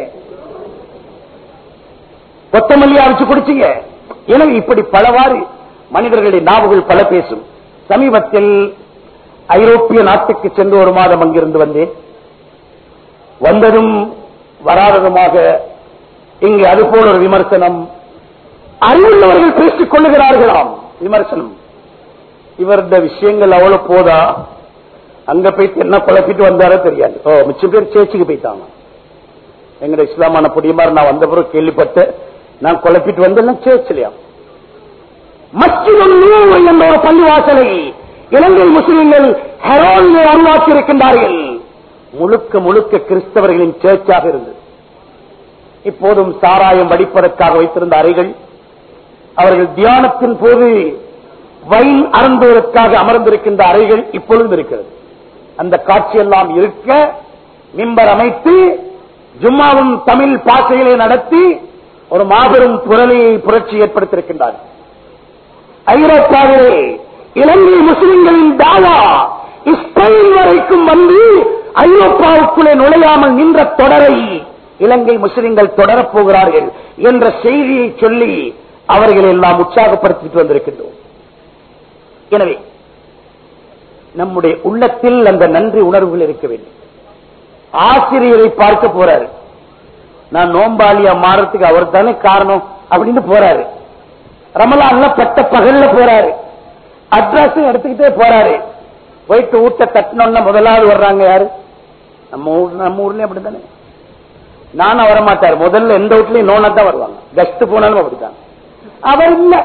கொத்தமல்லி அரைச்சு குடிச்சீங்க எனவே இப்படி பலவாறு மனிதர்களின் நாவுகள் பல பேசும் சமீபத்தில் ஐரோப்பிய நாட்டுக்கு சென்று ஒரு மாதம் அங்கிருந்து வந்தேன் வந்ததும் வராததுமாக இங்கு அதுபோல் ஒரு விமர்சனம் அறிவுள்ளவர்கள் பேசிக் கொள்ளுகிறார்களாம் விமர்சனம் இவருடைய விஷயங்கள் அவ்வளவு போதா அங்க போயிட்டு என்ன குழப்பிட்டு வந்தாரோ தெரியாது ஓ மிச்சம் பேர் சேர்ச்சுக்கு போயிட்டாங்க எங்கட இஸ்லாமான புடியமார் நான் வந்த பிறகு கேள்விப்பட்டு நான் குழப்பிட்டு வந்தேன் சேர்ச்சிலையா மஸ்ஜிதுல் நூர் என்ற ஒரு பள்ளிவாசலை இலங்கை முஸ்லிம்கள் ஹெரோனியை உருவாக்கி இருக்கின்றார்கள் முழுக்க முழுக்க கிறிஸ்தவர்களின் சேர்ச்சாக இருந்தது இப்போதும் சாராயம் வடிப்பதற்காக வைத்திருந்த அறைகள் அவர்கள் தியானத்தின் போது வைன் அருந்துவதற்காக அமர்ந்திருக்கின்ற அறைகள் இப்பொழுது இருக்கிறது அந்த காட்சியெல்லாம் இருக்க மிம்பர் அமைத்து ஜும்மாவும் தமிழ் பாசைகளை நடத்தி ஒரு மாபெரும் புரளியை புரட்சி ஏற்படுத்தியிருக்கின்றார் ஐரோப்பாவிலே இலங்கை முஸ்லிம்களின் தாவா இஸ்ரேல் வரைக்கும் வந்து ஐரோப்பாவுக்குள்ளே நுழையாமல் நின்ற தொடரை இலங்கை முஸ்லிம்கள் தொடரப் போகிறார்கள் என்ற செய்தியை சொல்லி அவர்களை எல்லாம் உற்சாகப்படுத்திட்டு வந்திருக்கின்றோம் எனவே நம்முடைய உள்ளத்தில் அந்த நன்றி உணர்வுகள் இருக்க வேண்டும் ஆசிரியரை பார்க்க போறாரு நான் நோம்பாளியா மாறதுக்கு அவர் தானே காரணம் அப்படின்னு போறாரு ரமலான்ல பட்ட பகல்ல போறாரு அட்ரஸ் எடுத்துக்கிட்டே போறாரு போயிட்டு ஊட்ட தட்டினோம்னா முதலாவது வர்றாங்க யாரு நம்ம ஊர் நம்ம ஊர்லயும் அப்படித்தானே நானும் வர மாட்டார் முதல்ல எந்த வீட்லயும் நோனா தான் வருவாங்க கஸ்ட் போனாலும் அப்படித்தான் அவர் இல்ல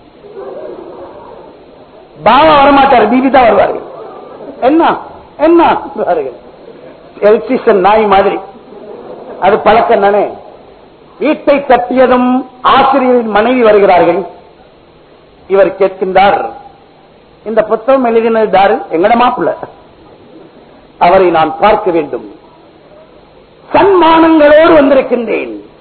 பாவா வரமாட்டார் பிபி தான் வருவாரு என்ன என்ன எலக்ட்ரிஷன் நாய் மாதிரி அது பழக்கம் தானே வீட்டை தட்டியதும் ஆசிரியரின் மனைவி வருகிறார்கள் இவர் கேட்கின்றார் இந்த புத்தகம் எழுதினதாரு எங்கட மாப்பிள்ள அவரை நான் பார்க்க வேண்டும் சன்மானங்களோடு வந்திருக்கின்றேன்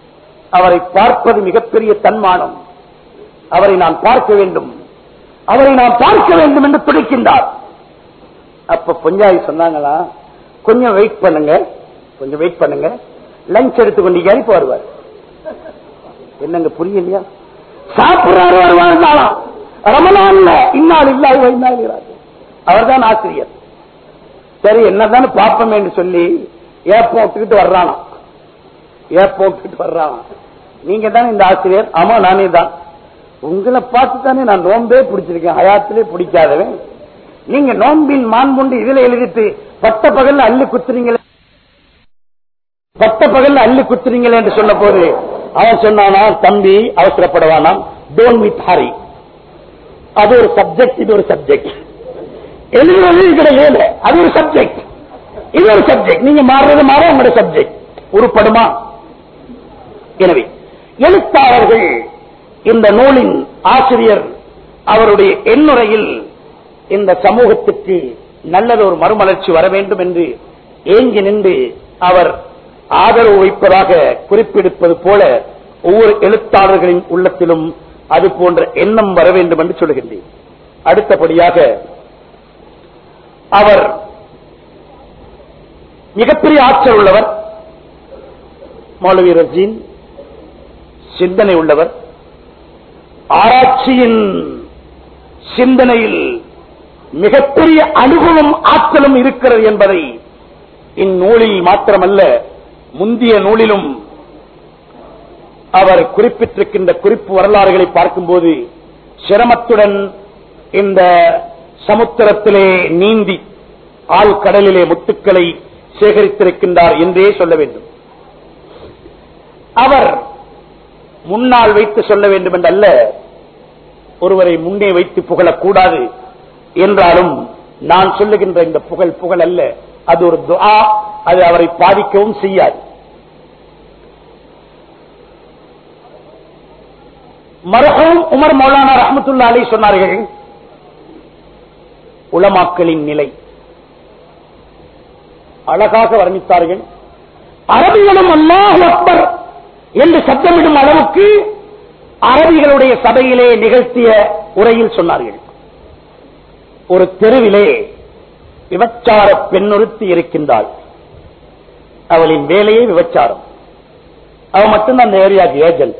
அவரை பார்ப்பது மிகப்பெரிய தன்மானம் அவரை நான் பார்க்க வேண்டும் அவரை நான் பார்க்க வேண்டும் என்று துடிக்கின்றார் அப்ப பொஞ்சாயி சொன்னாங்களா கொஞ்சம் வெயிட் பண்ணுங்க கொஞ்சம் வெயிட் பண்ணுங்க லஞ்ச் எடுத்துக்கொண்டு அனுப்பி வருவார் என்னங்க புரியலையா சாப்பிடுறாரு வருவார் ரமலான்ல இந்நாள் இல்லாத இந்நாள் அவர் தான் ஆசிரியர் சரி என்னதானே பார்ப்போம் என்று சொல்லி ஏப்பம் விட்டுக்கிட்டு வர்றானா ஏப்பம் விட்டுக்கிட்டு வர்றானா நீங்க தானே இந்த ஆசிரியர் ஆமா நானே தான் உங்களை பார்த்து தானே நான் நோம்பே பிடிச்சிருக்கேன் ஹயாத்திலே பிடிக்காதவன் நீங்க நோம்பின் மாண்புண்டு இதுல எழுதிட்டு பட்ட பகல்ல அள்ளி குத்துறீங்களே பட்ட பகல்ல அள்ளி குத்துறீங்களே என்று சொன்ன போது அவன் சொன்னானா தம்பி அவசரப்படவானாம் டோன் வித் ஹரி அது ஒரு சப்ஜெக்ட் இது ஒரு சப்ஜெக்ட் எழுதுறது கிடையாது அது ஒரு சப்ஜெக்ட் இது ஒரு சப்ஜெக்ட் நீங்க மாறுறது மாற உங்களுடைய சப்ஜெக்ட் உருப்படுமா எனவே எழுத்தாளர்கள் இந்த நூலின் ஆசிரியர் அவருடைய எண்ணுரையில் இந்த சமூகத்துக்கு நல்லது ஒரு மறுமலர்ச்சி வர வேண்டும் என்று ஏங்கி நின்று அவர் ஆதரவு வைப்பதாக குறிப்பிடுப்பது போல ஒவ்வொரு எழுத்தாளர்களின் உள்ளத்திலும் அது போன்ற எண்ணம் வர வேண்டும் என்று சொல்லுகின்றேன் அடுத்தபடியாக அவர் மிகப்பெரிய ஆற்றல் உள்ளவர் மௌலவி ரஜீன் சிந்தனை உள்ளவர் ஆராய்ச்சியின் சிந்தனையில் மிகப்பெரிய அனுபவம் ஆற்றலும் இருக்கிறது என்பதை இந்நூலில் மாத்திரமல்ல முந்திய நூலிலும் அவர் குறிப்பிட்டிருக்கின்ற குறிப்பு வரலாறுகளை பார்க்கும்போது சிரமத்துடன் இந்த சமுத்திரத்திலே நீந்தி ஆழ்கடலிலே முத்துக்களை சேகரித்திருக்கின்றார் என்றே சொல்ல வேண்டும் அவர் முன்னால் வைத்து சொல்ல வேண்டும் என்றல்ல ஒருவரை முன்னே வைத்து புகழக்கூடாது என்றாலும் நான் சொல்லுகின்ற இந்த புகழ் புகழ் அல்ல அது ஒரு துஆ அது அவரை பாதிக்கவும் செய்யாது மரஹூம் உமர் மௌலானா ரஹமத்துல்லா அலி சொன்னார்கள் உலமாக்களின் நிலை அழகாக வர்ணித்தார்கள் அரபிகளும் அல்லாஹ் அக்பர் என்று சத்தமிடும் அளவுக்கு அரபிகளுடைய சபையிலே நிகழ்த்திய உரையில் சொன்னார்கள் ஒரு தெருவிலே விபச்சார பெண்ணொருத்தி இருக்கின்றாள் அவளின் வேலையே விபச்சாரம் அவ மட்டும்தான் அந்த ஏரியாக்கு ஏஜென்ட்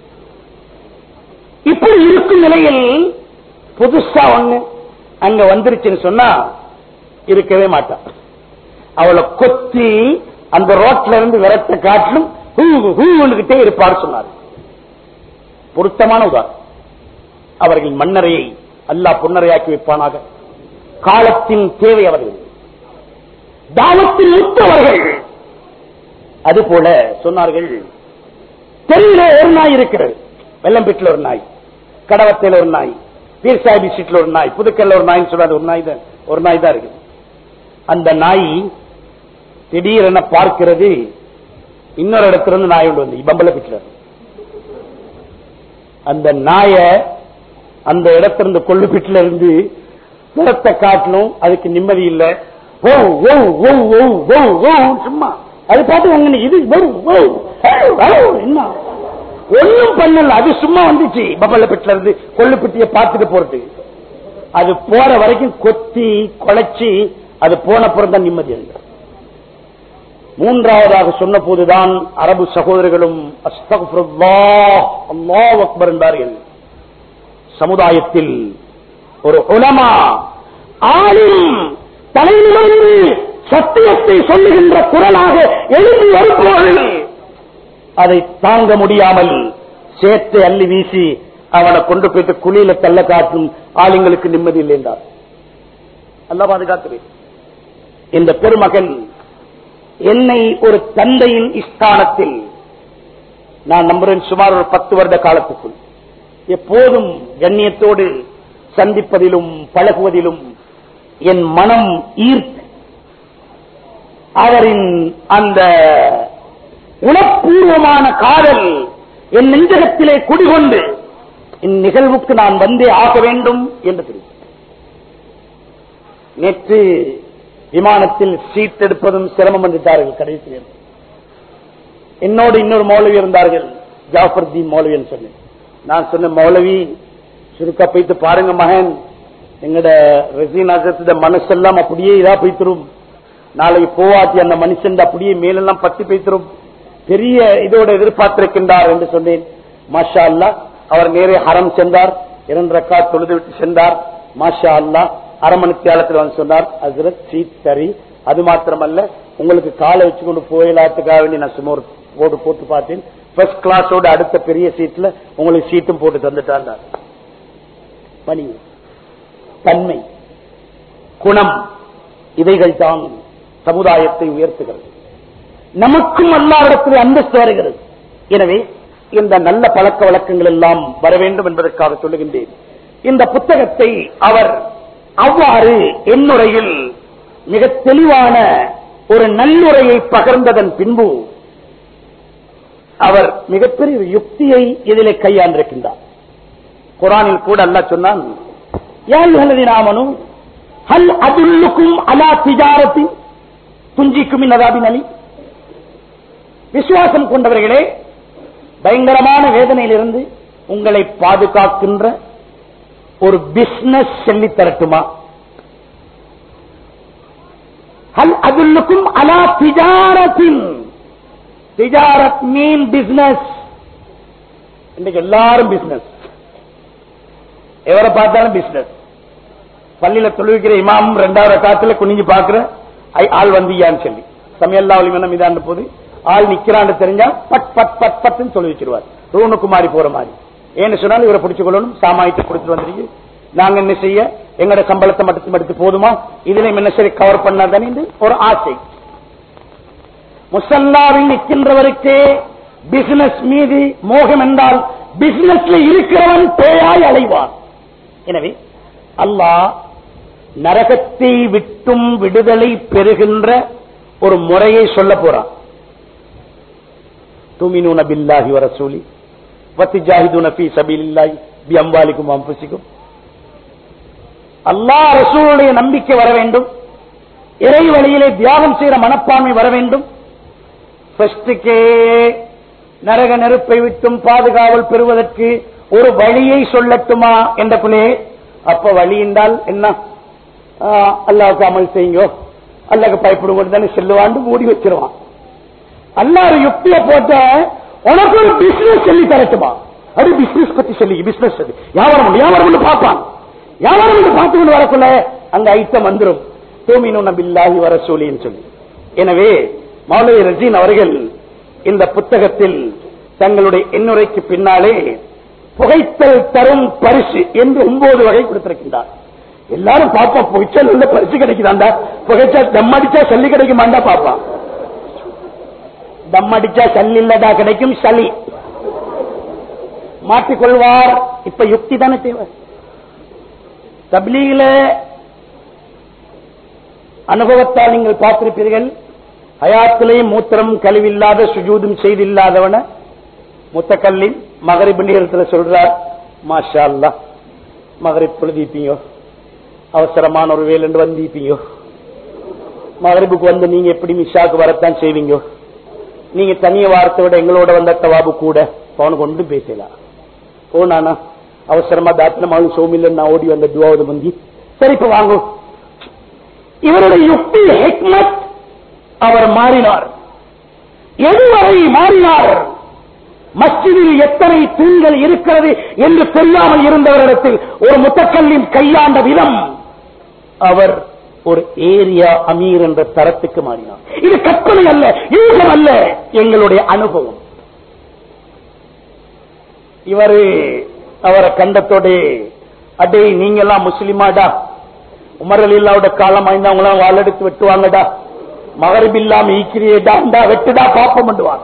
இப்படி இருக்கும் நிலையில் புதுசா ஒண்ணு அங்க வந்துருச்சுன்னு சொன்னா இருக்கவே மாட்டான் அவளை கொத்தி அந்த ரோட்ல இருந்து விரட்ட காட்டிலும் ஹூண்டுகிட்டே இருப்பார் சொன்னார் பொருத்தமான உதாரணம் அவர்கள் மன்னரையை அல்லாஹ் பொன்னரையாக்கி வைப்பானாக காலத்தின் தேவை அவர்கள் தாவத்தில் மூத்தவர்கள் அதுபோல சொன்னார்கள் தெருவில ஒரு நாய் இருக்கிறது வெள்ளம்பேட்டில் ஒரு நாய் கடவத்தையில் ஒரு நாய் பீர் சாஹிபி ஸ்ட்ரீட்ல ஒரு நாய் புதுக்கல்ல ஒரு நாய்னு சொல்லாது ஒரு நாய் தான் ஒரு நாய் தான் இருக்கு அந்த நாய் திடீரென பார்க்கிறது இன்னொரு இடத்துல இருந்து நாய் கொண்டு வந்து பம்பல பிட்டில் அந்த நாய அந்த இடத்திலிருந்து கொள்ளுப்பிட்டில இருந்து நிறத்தை காட்டணும் அதுக்கு நிம்மதி இல்ல ஓ ஓ ஓ ஓ ஓ ஓ சும்மா அது பார்த்து அங்க இது ஓ, ஓ, ஓ, ஓ, என்ன ஒண்ணும் பண்ணல அது சும்மா வந்துச்சு பம்பலப்பட்டில இருந்து கொள்ளுப்பிட்டிய பார்த்துட்டு போறது அது போற வரைக்கும் கொத்தி குலைச்சி அது போன தான் நிம்மதி அடைந்தார் மூன்றாவதாக சொன்ன போதுதான் அரபு சகோதரர்களும் அஸ்தகுஃபிருல்லாஹ், அல்லாஹ் அக்பர் என்றார்கள் சமுதாயத்தில் ஒரு உலமா ஆளும் தலைநிமிர்ந்து சத்தியத்தை சொல்லுகின்ற குரலாக எழுதி வரும்போது அதை தாங்க முடியாமல் சேத்தை அள்ளி வீசி அவனை கொண்டு போயிட்டு குழியில தள்ள காட்டும் ஆளுங்களுக்கு நிம்மதி இல்லை என்றார் அல்ல பாதுகாக்கிறேன் இந்த பெருமகன் என்னை ஒரு தந்தையின் ஸ்தானத்தில் நான் நம்புறேன் சுமார் ஒரு பத்து வருட காலத்துக்குள் எப்போதும் கண்ணியத்தோடு சந்திப்பதிலும் பழகுவதிலும் என் மனம் ஈர்த்து அவரின் அந்த உணப்பூர்வமான காதல் என் நெஞ்சகத்திலே குடிகொண்டு இந்நிகழ்வுக்கு நான் வந்தே ஆக வேண்டும் என்று தெரியும் நேற்று விமானத்தில் சீட் எடுப்பதும் சிரமம் வந்துட்டார்கள் கடைசி நேரம் என்னோடு இன்னொரு மௌலவி இருந்தார்கள் ஜாஃபர்தீன் மௌலவின்னு சொன்னேன் நான் சொன்ன மௌலவி சுருக்கா போயிட்டு பாருங்க மகன் எங்கட ரெசினாசத்துல மனசெல்லாம் அப்படியே இதா போய்த்திரும் நாளைக்கு போவாத்தி அந்த மனுஷன் அப்படியே மேலெல்லாம் பத்தி போய்த்திரும் பெரிய இதோட எதிர்பார்த்திருக்கின்றார் என்று சொன்னேன் மாஷா அல்லா அவர் நேரே ஹரம் சென்றார் இரண்டு ரக்கா தொழுது விட்டு சென்றார் மாஷா அல்லா அரை மணி தியாலத்தில் வந்து சொன்னார் அசரத் சீட் சரி அது மாத்திரமல்ல உங்களுக்கு காலை வச்சு கொண்டு போயிலாத்துக்காக வேண்டி நான் சும்மா ஒரு போட்டு போட்டு பார்த்தேன் ஃபர்ஸ்ட் கிளாஸோட அடுத்த பெரிய சீட்ல உங்களுக்கு சீட்டும் போட்டு தந்துட்டாங்க பணி தன்மை குணம் இவைகள் தான் சமுதாயத்தை உயர்த்துகிறது நமக்கும் அல்லாவிடத்தில் அந்தஸ்து வருகிறது எனவே இந்த நல்ல பழக்க வழக்கங்கள் எல்லாம் வர வேண்டும் என்பதற்காக சொல்லுகின்றேன் இந்த புத்தகத்தை அவர் அவ்வாறு என்னுரையில் மிக தெளிவான ஒரு நல்லுரையை பகர்ந்ததன் பின்பு அவர் மிகப்பெரிய யுக்தியை இதிலே கையாண்டிருக்கின்றார் குரானில் கூட அல்ல சொன்னான் நாமனும் ஹல் அதுல்லுக்கும் அலா திஜாரத்தின் துஞ்சிக்கும் இந்நதாபின் அலி விசுவாசம் கொண்டவர்களே பயங்கரமான வேதனையிலிருந்து உங்களை பாதுகாக்கின்ற ஒரு பிசினஸ் சொல்லி தரட்டுமா ஹல் அதுல்லுக்கும் அலா திஜாரத்தின் திஜாரத் மீன் பிசினஸ் இன்னைக்கு எல்லாரும் பிசினஸ் எவரை பார்த்தாலும் பிசினஸ் பள்ளியில தொழுவிக்கிற இமாம் ரெண்டாவது காத்துல குனிஞ்சு பாக்குற ஆள் வந்தியான்னு சொல்லி சமையல்லா ஒளிமனம் இதான போது ஆள் நிக்கிறான்னு தெரிஞ்சா பட் பட் பட் பட்னு சொல்லி வச்சிருவார் ரூணுக்குமாரி போற மாதிரி ஏன்னு சொன்னாலும் இவரை பிடிச்சு கொள்ளணும் சாமாயத்தை கொடுத்துட்டு வந்துருக்கு நாங்க என்ன செய்ய எங்கட சம்பளத்தை மட்டும் எடுத்து போதுமா இதுல என்ன சரி கவர் பண்ணாதானே ஒரு ஆசை முசல்லாவில் நிற்கின்றவருக்கே பிசினஸ் மீது மோகம் என்றால் பிசினஸ்ல இருக்கிறவன் பேயாய் அலைவான் எனவே அல்லாஹ் நரகத்தை விட்டும் விடுதலை பெறுகின்ற ஒரு முறையை சொல்ல போறான் துமினூன பில்லாஹி வரசூலி வத்தி ஜாஹிதுன பி சபீலில்லாஹி பி அம்பாலிக்கும் அம்புசிக்கும் அல்லாஹ் ரசூலுடைய நம்பிக்கை வர வேண்டும் இறை வழியிலே தியாகம் செய்கிற மனப்பான்மை வர வேண்டும் ஃபர்ஸ்டுக்கே நரக நெருப்பை விட்டும் பாதுகாவல் பெறுவதற்கு ஒரு வழியை சொல்லட்டுமா என்ற பிள்ளை அப்ப வழி என்றால் என்ன அல்லாவுக்கு அமல் செய்யுங்கோ அல்லாக்கு பயப்படுவோம் தானே செல்லுவாண்டு மூடி வச்சிருவான் அல்லா ஒரு யுக்திய போட்ட உனக்கு ஒரு பிசினஸ் சொல்லி தரட்டுமா அது பிசினஸ் பத்தி சொல்லி பிசினஸ் அது வியாபாரம் வியாபாரம் பார்ப்பான் வியாபாரம் பார்த்து கொண்டு வரக்குள்ள அங்க ஐட்டம் வந்துடும் தூமினு நபில்லாஹி வர சொல்லின்னு சொல்லி எனவே மௌலவி ரஜீன் அவர்கள் இந்த புத்தகத்தில் தங்களுடைய எண்ணுரைக்கு பின்னாலே புகைத்தல் தரும் பரிசு என்று ஒன்பது வகை கொடுத்திருக்கின்றார் எல்லாரும் பார்ப்போம் புகைச்சல் நல்ல பரிசு கிடைக்குதாண்டா புகைச்சா தம் அடிச்சா சல்லி கிடைக்குமாண்டா பார்ப்பான் தம் அடிச்சா சல்லி இல்லதா கிடைக்கும் சளி மாட்டிக்கொள்வார் இப்ப யுக்தி தானே தேவை தப்லீகில அனுபவத்தால் நீங்கள் பார்த்திருப்பீர்கள் ஹயாத்திலேயும் மூத்திரம் கழிவில்லாத சுஜூதும் செய்தில்லாதவன முத்தக்கல்லின் மகரிப் நேரத்தில் சொல்றார் மாஷா அல்லா மகரிப் பொழுதிப்பீங்க அவசரமான ஒரு வேல் என்று வந்திப்பீங்க மகரிப்புக்கு வந்து நீங்க எப்படி மிஷாக்கு வரத்தான் செய்வீங்க நீங்க தனிய வாரத்தை விட எங்களோட வந்த தவாபு கூட அவனுக்கு ஒன்றும் பேசலாம் போனானா அவசரமா தாத்திரமாவும் சோமில்ல நான் ஓடி வந்த துவாவது மந்தி சரி இப்ப வாங்க இவருடைய யுக்தி ஹெக்மத் அவர் மாறினார் எதுவரை மாறினார் மஸ்ஜிதில் எத்தனை தூண்கள் இருக்கிறது என்று தெரியாமல் இருந்தவரிடத்தில் ஒரு முத்தக்கல்லின் கையாண்ட விதம் அவர் ஒரு ஏரியா அமீர் என்ற தரத்துக்கு மாறினார் இது கற்பனை அல்ல யூகம் அல்ல எங்களுடைய அனுபவம் இவரு அவரை கண்டத்தோட அடே நீங்க எல்லாம் முஸ்லிமாடா உமர் அலில்லாவோட காலம் வாய்ந்தவங்களாம் வாழெடுத்து வெட்டுவாங்கடா மகரிப் இல்லாம ஈக்கிரியேடாண்டா வெட்டுடா பாப்பம் பண்ணுவாங்க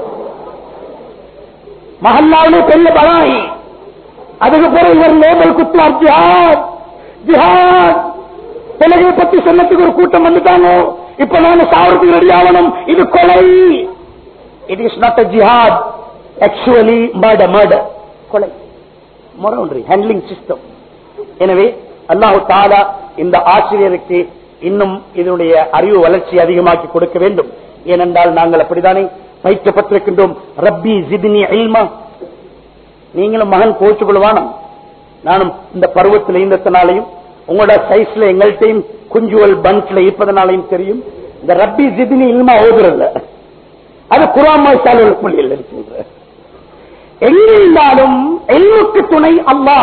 மஹல்லாவிலே பெரிய பலாயி அதுக்கு பிறகு இவர் லேபல் குத்துவார் ஜிஹாத் ஜிஹாத் தொலகை பத்தி சொன்னதுக்கு ஒரு கூட்டம் வந்துட்டாங்க இப்ப நாங்க சாவறதுக்கு ரெடி ஆகணும் இது கொலை இட் இஸ் நாட் அ ஜிஹாத் ஆக்சுவலி மர்டர் மர்டர் கொலை முறை ஒன்று ஹேண்ட்லிங் சிஸ்டம் எனவே அல்லாஹு தாலா இந்த ஆசிரியருக்கு இன்னும் இதனுடைய அறிவு வளர்ச்சி அதிகமாக்கி கொடுக்க வேண்டும் ஏனென்றால் நாங்கள் அப்படித்தானே பயிற்றப்பட்டிருக்கின்றோம் ரப்பி ஜிதினி அல்மா நீங்களும் மகன் கோச்சுக் கொள்வானம் நானும் இந்த பருவத்தில் இருந்ததுனாலையும் உங்களோட சைஸ்ல எங்கள்கிட்டையும் குஞ்சுவல் பன்ஸ்ல இருப்பதனாலையும் தெரியும் இந்த ரப்பி ஜிதினி இல்மா ஓதுறல்ல அது குராமாய்சால் உள்ள புள்ளியில் இருக்கின்ற எங்க இருந்தாலும் எல்முக்கு துணை அல்லா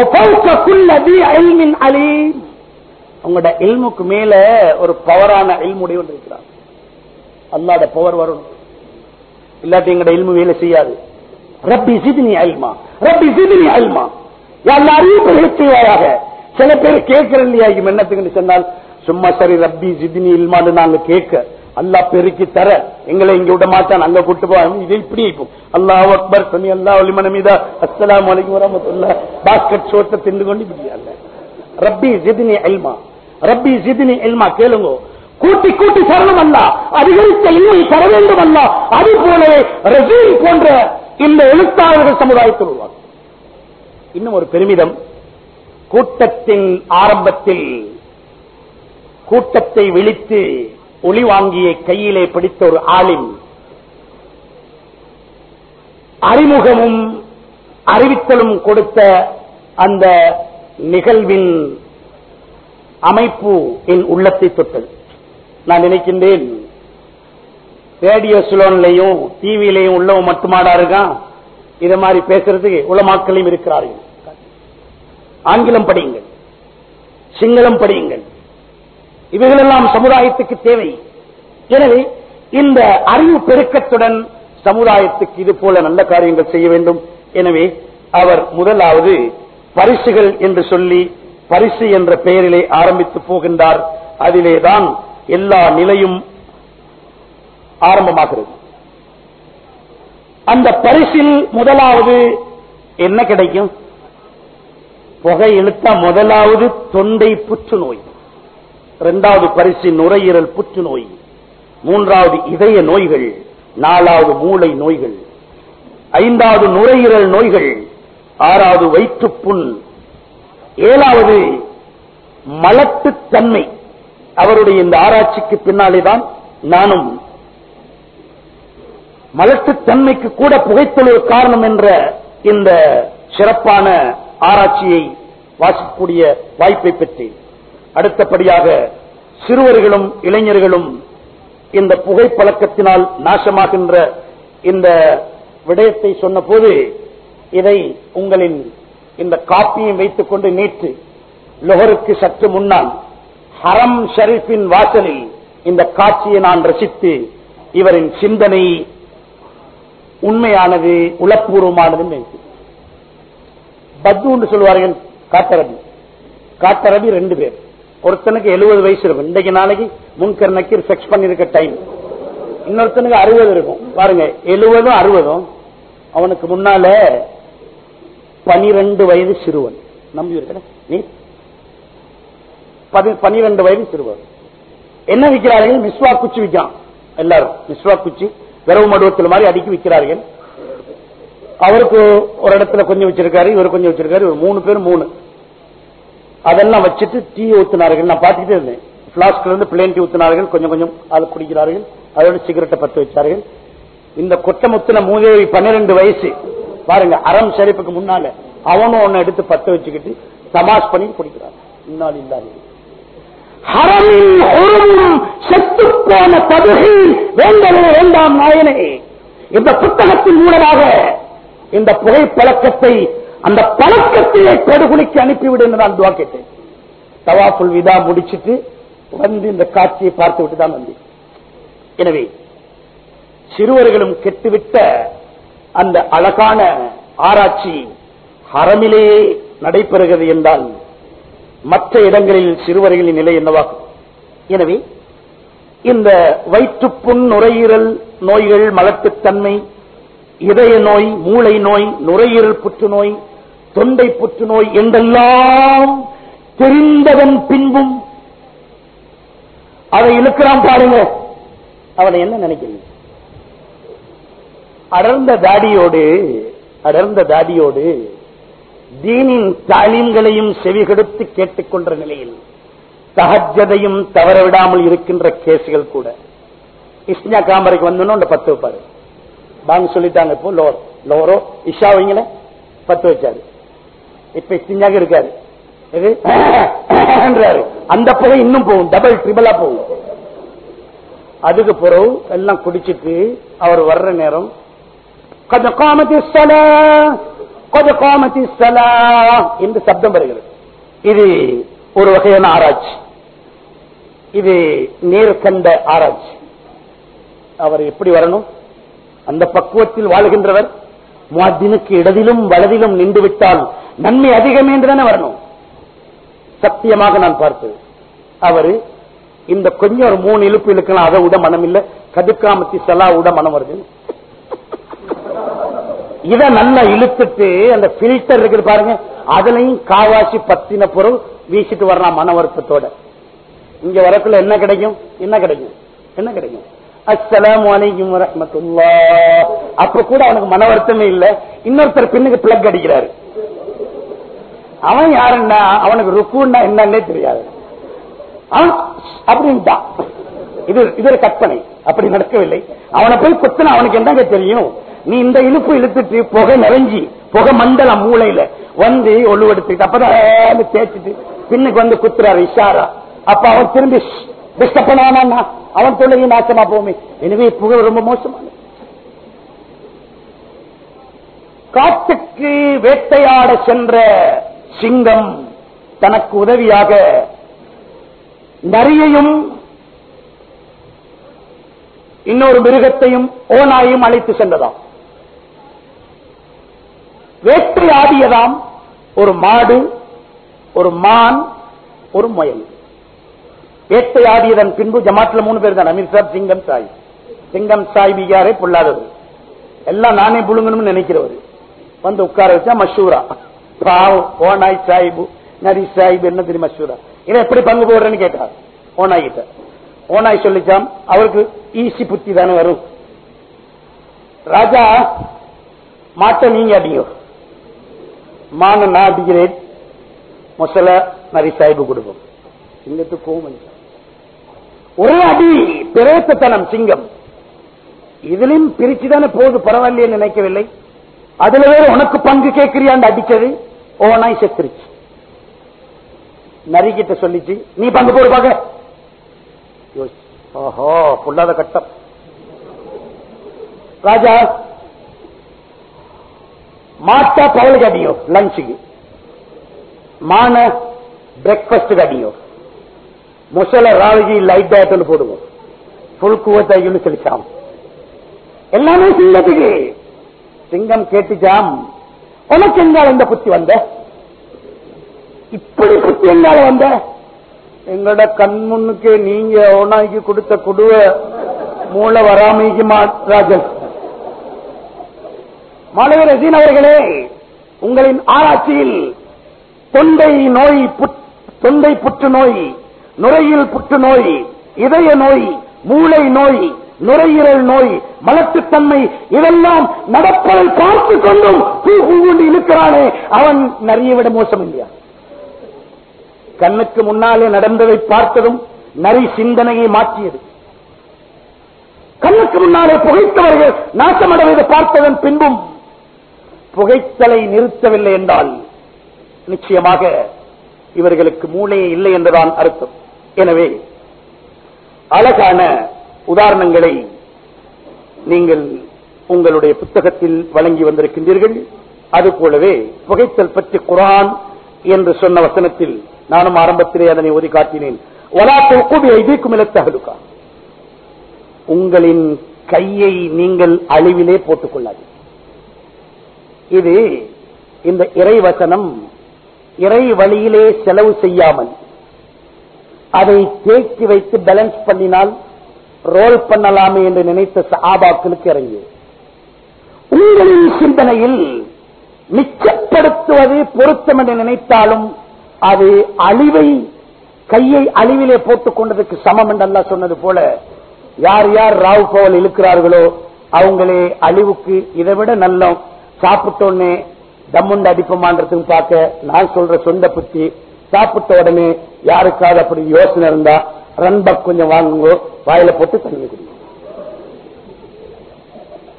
அலீம் உங்களோட எல்முக்கு மேல ஒரு பவரான எல்முடைய ஒன்று இருக்கிறார் அல்லாட பவர் வரும் இல்லாட்டி எங்கட எல்மு வேலை செய்யாது ரப்பி சிதினி அல்மா ரப்பி சிதினி அல்மா எல்லாரையும் செய்வாராக சில பேர் கேட்கற இல்லையா என்னத்துக்கு சொன்னால் சும்மா சரி ரப்பி சிதினி இல்மான்னு நாங்க கேட்க அல்லா பெருக்கி தர எங்களை இங்க விட மாட்டான் அங்க கூட்டு போவோம் இது இப்படி இருக்கும் அல்லாஹ் அக்பர் சமி அல்லா ஒலிமனமீதா அஸ்லாம் வலைக்கும் வரமத்துல்லா பாஸ்கெட் சோத்தை திண்டு கொண்டு இப்படி அல்ல ரப்பி ஜிதினி எல்மா ரப்பி ஜிதினி எல்மா கேளுங்க கூட்டி கூட்டி சரணம் அல்ல அதிகரித்த இன்னும் தர வேண்டும் அல்ல அது போலவே ரசீல் போன்ற இந்த எழுத்தாளர்கள் சமுதாயத்தில் உருவாக்கும் இன்னும் ஒரு பெருமிதம் கூட்டத்தின் ஆரம்பத்தில் கூட்டத்தை விழித்து ஒளி வாங்கிய கையிலே பிடித்த ஒரு ஆளின் அறிமுகமும் அறிவித்தலும் கொடுத்த அந்த நிகழ்வின் அமைப்பு என் உள்ளத்தை தொட்டது நான் நினைக்கின்றேன் ரேடியோ சுலோன்லையும் டிவிலையும் உள்ளவன் மட்டுமாடா இருக்கான் இத மாதிரி பேசுறதுக்கு உலமாக்களையும் இருக்கிறார்கள் ஆங்கிலம் படியுங்கள் சிங்களம் படியுங்கள் இவைகளெல்லாம் சமுதாயத்துக்கு தேவை எனவே இந்த அறிவு பெருக்கத்துடன் சமுதாயத்துக்கு இது போல நல்ல காரியங்கள் செய்ய வேண்டும் எனவே அவர் முதலாவது பரிசுகள் என்று சொல்லி பரிசு என்ற பெயரிலே ஆரம்பித்து போகின்றார் அதிலேதான் எல்லா நிலையும் ஆரம்பமாகிறது அந்த பரிசில் முதலாவது என்ன கிடைக்கும் புகை இழுத்தா முதலாவது தொண்டை புற்றுநோய் இரண்டாவது பரிசு நுரையீரல் புற்றுநோய் மூன்றாவது இதய நோய்கள் நாலாவது மூளை நோய்கள் ஐந்தாவது நுரையீரல் நோய்கள் ஆறாவது வயிற்றுப்புண் ஏழாவது மலட்டுத்தன்மை அவருடைய இந்த ஆராய்ச்சிக்கு பின்னாலேதான் நானும் மலட்டுத்தன்மைக்கு கூட புகைத்தொழில் காரணம் என்ற இந்த சிறப்பான ஆராய்ச்சியை வாசிக்கக்கூடிய வாய்ப்பை பெற்றேன் அடுத்தபடியாக சிறுவர்களும் இளைஞர்களும் இந்த புகைப்பழக்கத்தினால் நாசமாகின்ற இந்த விடயத்தை சொன்ன போது இதை உங்களின் இந்த காப்பியை வைத்துக் கொண்டு நேற்று லொஹருக்கு சற்று முன்னால் ஹரம் ஷரீஃபின் வாசலில் இந்த காட்சியை நான் ரசித்து இவரின் சிந்தனை உண்மையானது உளப்பூர்வமானது நினைத்து பத்து சொல்லுவார்கள் காட்டரபி காட்டரபி ரெண்டு பேர் ஒருத்தனுக்கு எழுபது வயசு இருக்கும் இன்றைக்கு நாளைக்கு முன்கர் நக்கீர் செக்ஸ் பண்ணிருக்க டைம் இன்னொருத்தனுக்கு அறுபது இருக்கும் பாருங்க எழுபதும் அறுபதும் அவனுக்கு முன்னால பனிரெண்டு வயது சிறுவன் நம்பி இருக்க நீ பனிரெண்டு வயது சிறுவன் என்ன விற்கிறார்கள் மிஸ்வா குச்சி விற்கான் எல்லாரும் மிஸ்வா குச்சி விரவு மடுவத்தில் மாதிரி அடுக்கி விற்கிறார்கள் அவருக்கு ஒரு இடத்துல கொஞ்சம் வச்சிருக்காரு இவர் கொஞ்சம் வச்சிருக்காரு இவர் மூணு பேர் மூணு அதெல்லாம் வச்சுட்டு டீ ஊத்தினார்கள் நான் பார்த்துக்கிட்டே இருந்தேன் பிளாஸ்க்ல இருந்து பிளேன் டீ ஊத்தினார்கள் கொஞ்சம் கொஞ்சம் அதை குடிக்கிறார்கள் அதோட சிகரெட்டை பத்து வச்சார்கள் இந்த கொட்டை முத்தின மூதேவி பன்னிரண்டு வயசு பாருங்க அறம் செழிப்புக்கு முன்னால அவனும் ஒன்னு எடுத்து பத்து வச்சுக்கிட்டு தமாஷ் பண்ணி குடிக்கிறான் இன்னால் இல்லாத செத்து போன பதுகை வேண்டவே வேண்டாம் நாயனே இந்த புத்தகத்தின் மூலமாக இந்த புகை பழக்கத்தை அந்த பழக்கத்தையே படுகொலைக்கு அனுப்பிவிடு என்று நான் துவா கேட்டேன் தவாப்புல் விதா முடிச்சிட்டு வந்து இந்த காட்சியை பார்த்து விட்டு தான் வந்தேன் எனவே சிறுவர்களும் கெட்டுவிட்ட அந்த அழகான ஆராய்ச்சி ஹரமிலே நடைபெறுகிறது என்றால் மற்ற இடங்களில் சிறுவர்களின் நிலை என்னவாகும் எனவே இந்த வயிற்றுப்புண் நுரையீரல் நோய்கள் மலட்டுத்தன்மை இதய நோய் மூளை நோய் நுரையீரல் புற்றுநோய் தொண்டை புற்றுநோய் என்றெல்லாம் தெரிந்தவன் பின்பும் அதை இழுக்கிறான் பாருங்க அவனை என்ன நினைக்கிறீங்க அடர்ந்த தாடியோடு அடர்ந்த தாடியோடு தீனின் தாலீம்களையும் செவிகெடுத்து கேட்டுக்கொண்ட நிலையில் தகஜதையும் தவறவிடாமல் இருக்கின்ற கேசுகள் கூட இஸ்னா காமரைக்கு வந்தோன்னு பத்து வைப்பாரு பாங்க சொல்லிட்டாங்க இப்போ லோர் லோரோ இஷா வைங்கள பத்து வச்சாரு இப்ப இஸ்திஞ்சாக இருக்காரு இது என்றாரு. அந்த புகை இன்னும் போகும் டபுள் ட்ரிபிளா போகும் அதுக்கு பிறகு எல்லாம் குடிச்சிட்டு அவர் வர்ற நேரம் கொஞ்சம் காமத்தி சலா கொஞ்சம் காமத்தி சலா என்று சப்தம் வருகிறது இது ஒரு வகையான ஆராய்ச்சி இது நேர் கண்ட ஆராய்ச்சி அவர் எப்படி வரணும் அந்த பக்குவத்தில் வாழுகின்றவர் முஅத்தினுக்கு இடதிலும் வலதிலும் நின்று விட்டால் நன்மை அதிகமே என்றுதானே வரணும் சத்தியமாக நான் பார்த்தது அவரு இந்த கொஞ்சம் ஒரு மூணு இழுப்பு இழுக்கலாம் அதை விட மனம் இல்ல கதுக்காமத்தி சலா விட மனம் வருது இத நல்லா இழுத்துட்டு அந்த பில்டர் இருக்குது பாருங்க அதுலயும் காவாசி பத்தின பொருள் வீசிட்டு வரலாம் மன வருத்தத்தோட இங்க வரக்குள்ள என்ன கிடைக்கும் என்ன கிடைக்கும் என்ன கிடைக்கும் அஸ்ஸலாமு அலைக்கும் வரஹ்மத்துல்லா அப்ப கூட அவனுக்கு மன வருத்தமே இல்ல இன்னொருத்தர் பின்னுக்கு பிளக் அடிக்கிறாரு அவன் யாருன்னா அவனுக்கு ருக்குன்னா என்னன்னே தெரியாது அவன் அப்படின்ட்டான் இது இது ஒரு கற்பனை அப்படி நடக்கவில்லை அவனை போய் குத்துன அவனுக்கு என்னங்க தெரியும் நீ இந்த இழுப்பு இழுத்துட்டு புகை நிறைஞ்சி புகை மண்டலம் மூளையில வந்து ஒழுவெடுத்துட்டு அப்பதான் தேய்ச்சிட்டு பின்னுக்கு வந்து குத்துறாரு இஷாரா அப்ப அவன் திரும்பி டிஸ்டர்ப் பண்ணானா அவன் தொழிலையும் நாசமா போமே எனவே புகை ரொம்ப மோசமான காட்டுக்கு வேட்டையாட சென்ற சிங்கம் தனக்கு உதவியாக நரியையும் இன்னொரு மிருகத்தையும் ஓனாயும் அழைத்து சென்றதாம் வேட்டையாடியதாம் ஒரு மாடு ஒரு மான் ஒரு முயல் வேட்டையாடியதன் பின்பு ஜமாத்ல மூணு பேர் தான் அமீர் சாப் சிங்கம் சாய் சிங்கம் சாய் பிகாரே பொல்லாதவர் எல்லாம் நானே புழுங்கணும்னு நினைக்கிறவர் வந்து உட்கார வச்சா மஷூரா பாவம் ஓனாய் சாயிபு நரி சாயிபு என்ன தெரியும் மஷூரா இதை எப்படி பங்கு போடுறேன்னு கேட்டார் ஓனாய் கிட்ட ஓனாய் சொல்லிச்சாம் அவருக்கு ஈசி புத்தி தானே வரும் ராஜா மாட்டை நீங்க அடிங்க மான நான் அடிக்கிறேன் மொசல நரி சாயிபு கொடுக்கும் சிங்கத்துக்கு கோவம் ஒரே அடி பிரேத்தத்தனம் சிங்கம் இதுலயும் பிரிச்சுதானே போது பரவாயில்லையே நினைக்கவில்லை அதுல வேற உனக்கு பங்கு கேட்கிறியாண்டு அடிச்சது ஓனாய் செத்துருச்சு நரிக்கிட்ட சொல்லிச்சு நீ பங்கு போடு பாக்க யோசிச்சு, ஓஹோ பொல்லாத கட்டம் ராஜா மாட்டா பவலுக்கு அடியோ லஞ்சுக்கு மான பிரேக்பாஸ்டுக்கு அடியோ முசல ராவஜி லைட் டயத்தில் போடுவோம் புல் குவத்தாய்க்குன்னு சொல்லிச்சாம் எல்லாமே சிங்கத்துக்கு சிங்கம் கேட்டுச்சாம் உனக்கு எங்கால இந்த புத்தி வந்த இப்படி புத்தி எங்கால வந்த எங்களோட கண் முன்னுக்கு நீங்க ஓனாய்க்கு கொடுத்த குடுவ மூளை வராமைக்குமா ராஜன் மாணவர் ரசீன் அவர்களே உங்களின் ஆராய்ச்சியில் தொண்டை நோய் புற்- தொண்டை புற்றுநோய் நுரையீரல் புற்றுநோய் இதய நோய் மூளை நோய் நுரையீரல் நோய் மலட்டுத்தன்மை இதெல்லாம் நடப்பதை பார்த்து கொண்டும் பூ பூண்டு இழுக்கிறானே அவன் நிறைய விட மோசம் இல்லையா கண்ணுக்கு முன்னாலே நடந்ததை பார்த்ததும் நரி சிந்தனையை மாற்றியது கண்ணுக்கு முன்னாலே புகைத்தவர்கள் நாசமடைவதை பார்த்ததன் பின்பும் புகைத்தலை நிறுத்தவில்லை என்றால் நிச்சயமாக இவர்களுக்கு மூளையே இல்லை என்றுதான் அர்த்தம் எனவே அழகான உதாரணங்களை நீங்கள் உங்களுடைய புத்தகத்தில் வழங்கி வந்திருக்கின்றீர்கள் அதுபோலவே புகைத்தல் பற்றி குரான் என்று சொன்ன வசனத்தில் நானும் ஆரம்பத்திலே அதனை ஒதி காட்டினேன் ஒலா தொகுதி ஐதீக்கும் இலத்தகலுக்கா உங்களின் கையை நீங்கள் அழிவிலே போட்டுக் கொள்ளாது இது இந்த இறைவசனம் இறை வழியிலே செலவு செய்யாமல் அதை தேக்கி வைத்து பேலன்ஸ் பண்ணினால் ரோல் பண்ணலாமே என்று நினைத்த சஹாபாக்களுக்கு இறங்கி உங்களின் சிந்தனையில் மிச்சப்படுத்துவது பொருத்தம் என்று நினைத்தாலும் அது அழிவை கையை அழிவிலே போட்டுக் கொண்டதற்கு சமம் என்று அல்லாஹ் சொன்னது போல யார் யார் ராவ் போவல் இழுக்கிறார்களோ அவங்களே அழிவுக்கு இதை விட நல்ல சாப்பிட்டோன்னே தம்முண்டு அடிப்பமான்றதுக்கு பார்க்க நான் சொல்ற சொந்த புத்தி சாப்பிட்ட உடனே யாருக்காவது அப்படி யோசனை இருந்தா ரன்பக் கொஞ்சம் வாங்குங்கோ வாயில போட்டு தண்ணி குடிங்க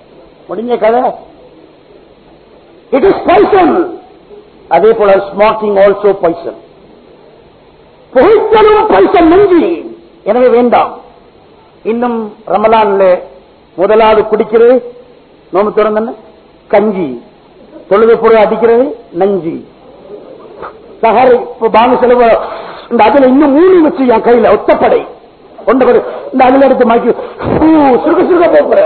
முடிஞ்ச கதை இட் இஸ் பைசன் அதே போல ஸ்மோக்கிங் ஆல்சோ பைசன் புகைத்தலும் பைசன் நெஞ்சி எனவே வேண்டாம் இன்னும் ரமலான்ல முதலாவது குடிக்கிறது நோம்பு திறந்த கஞ்சி தொழுது பொருள் அடிக்கிறது நஞ்சி சகர் இப்ப பாங்க செலவு இந்த அதுல இன்னும் மூணு வச்சு என் கையில ஒத்தப்படை ஒன்றபடி இந்த அதுல எடுத்து மாக்கி சுருக்க சுருக்க போற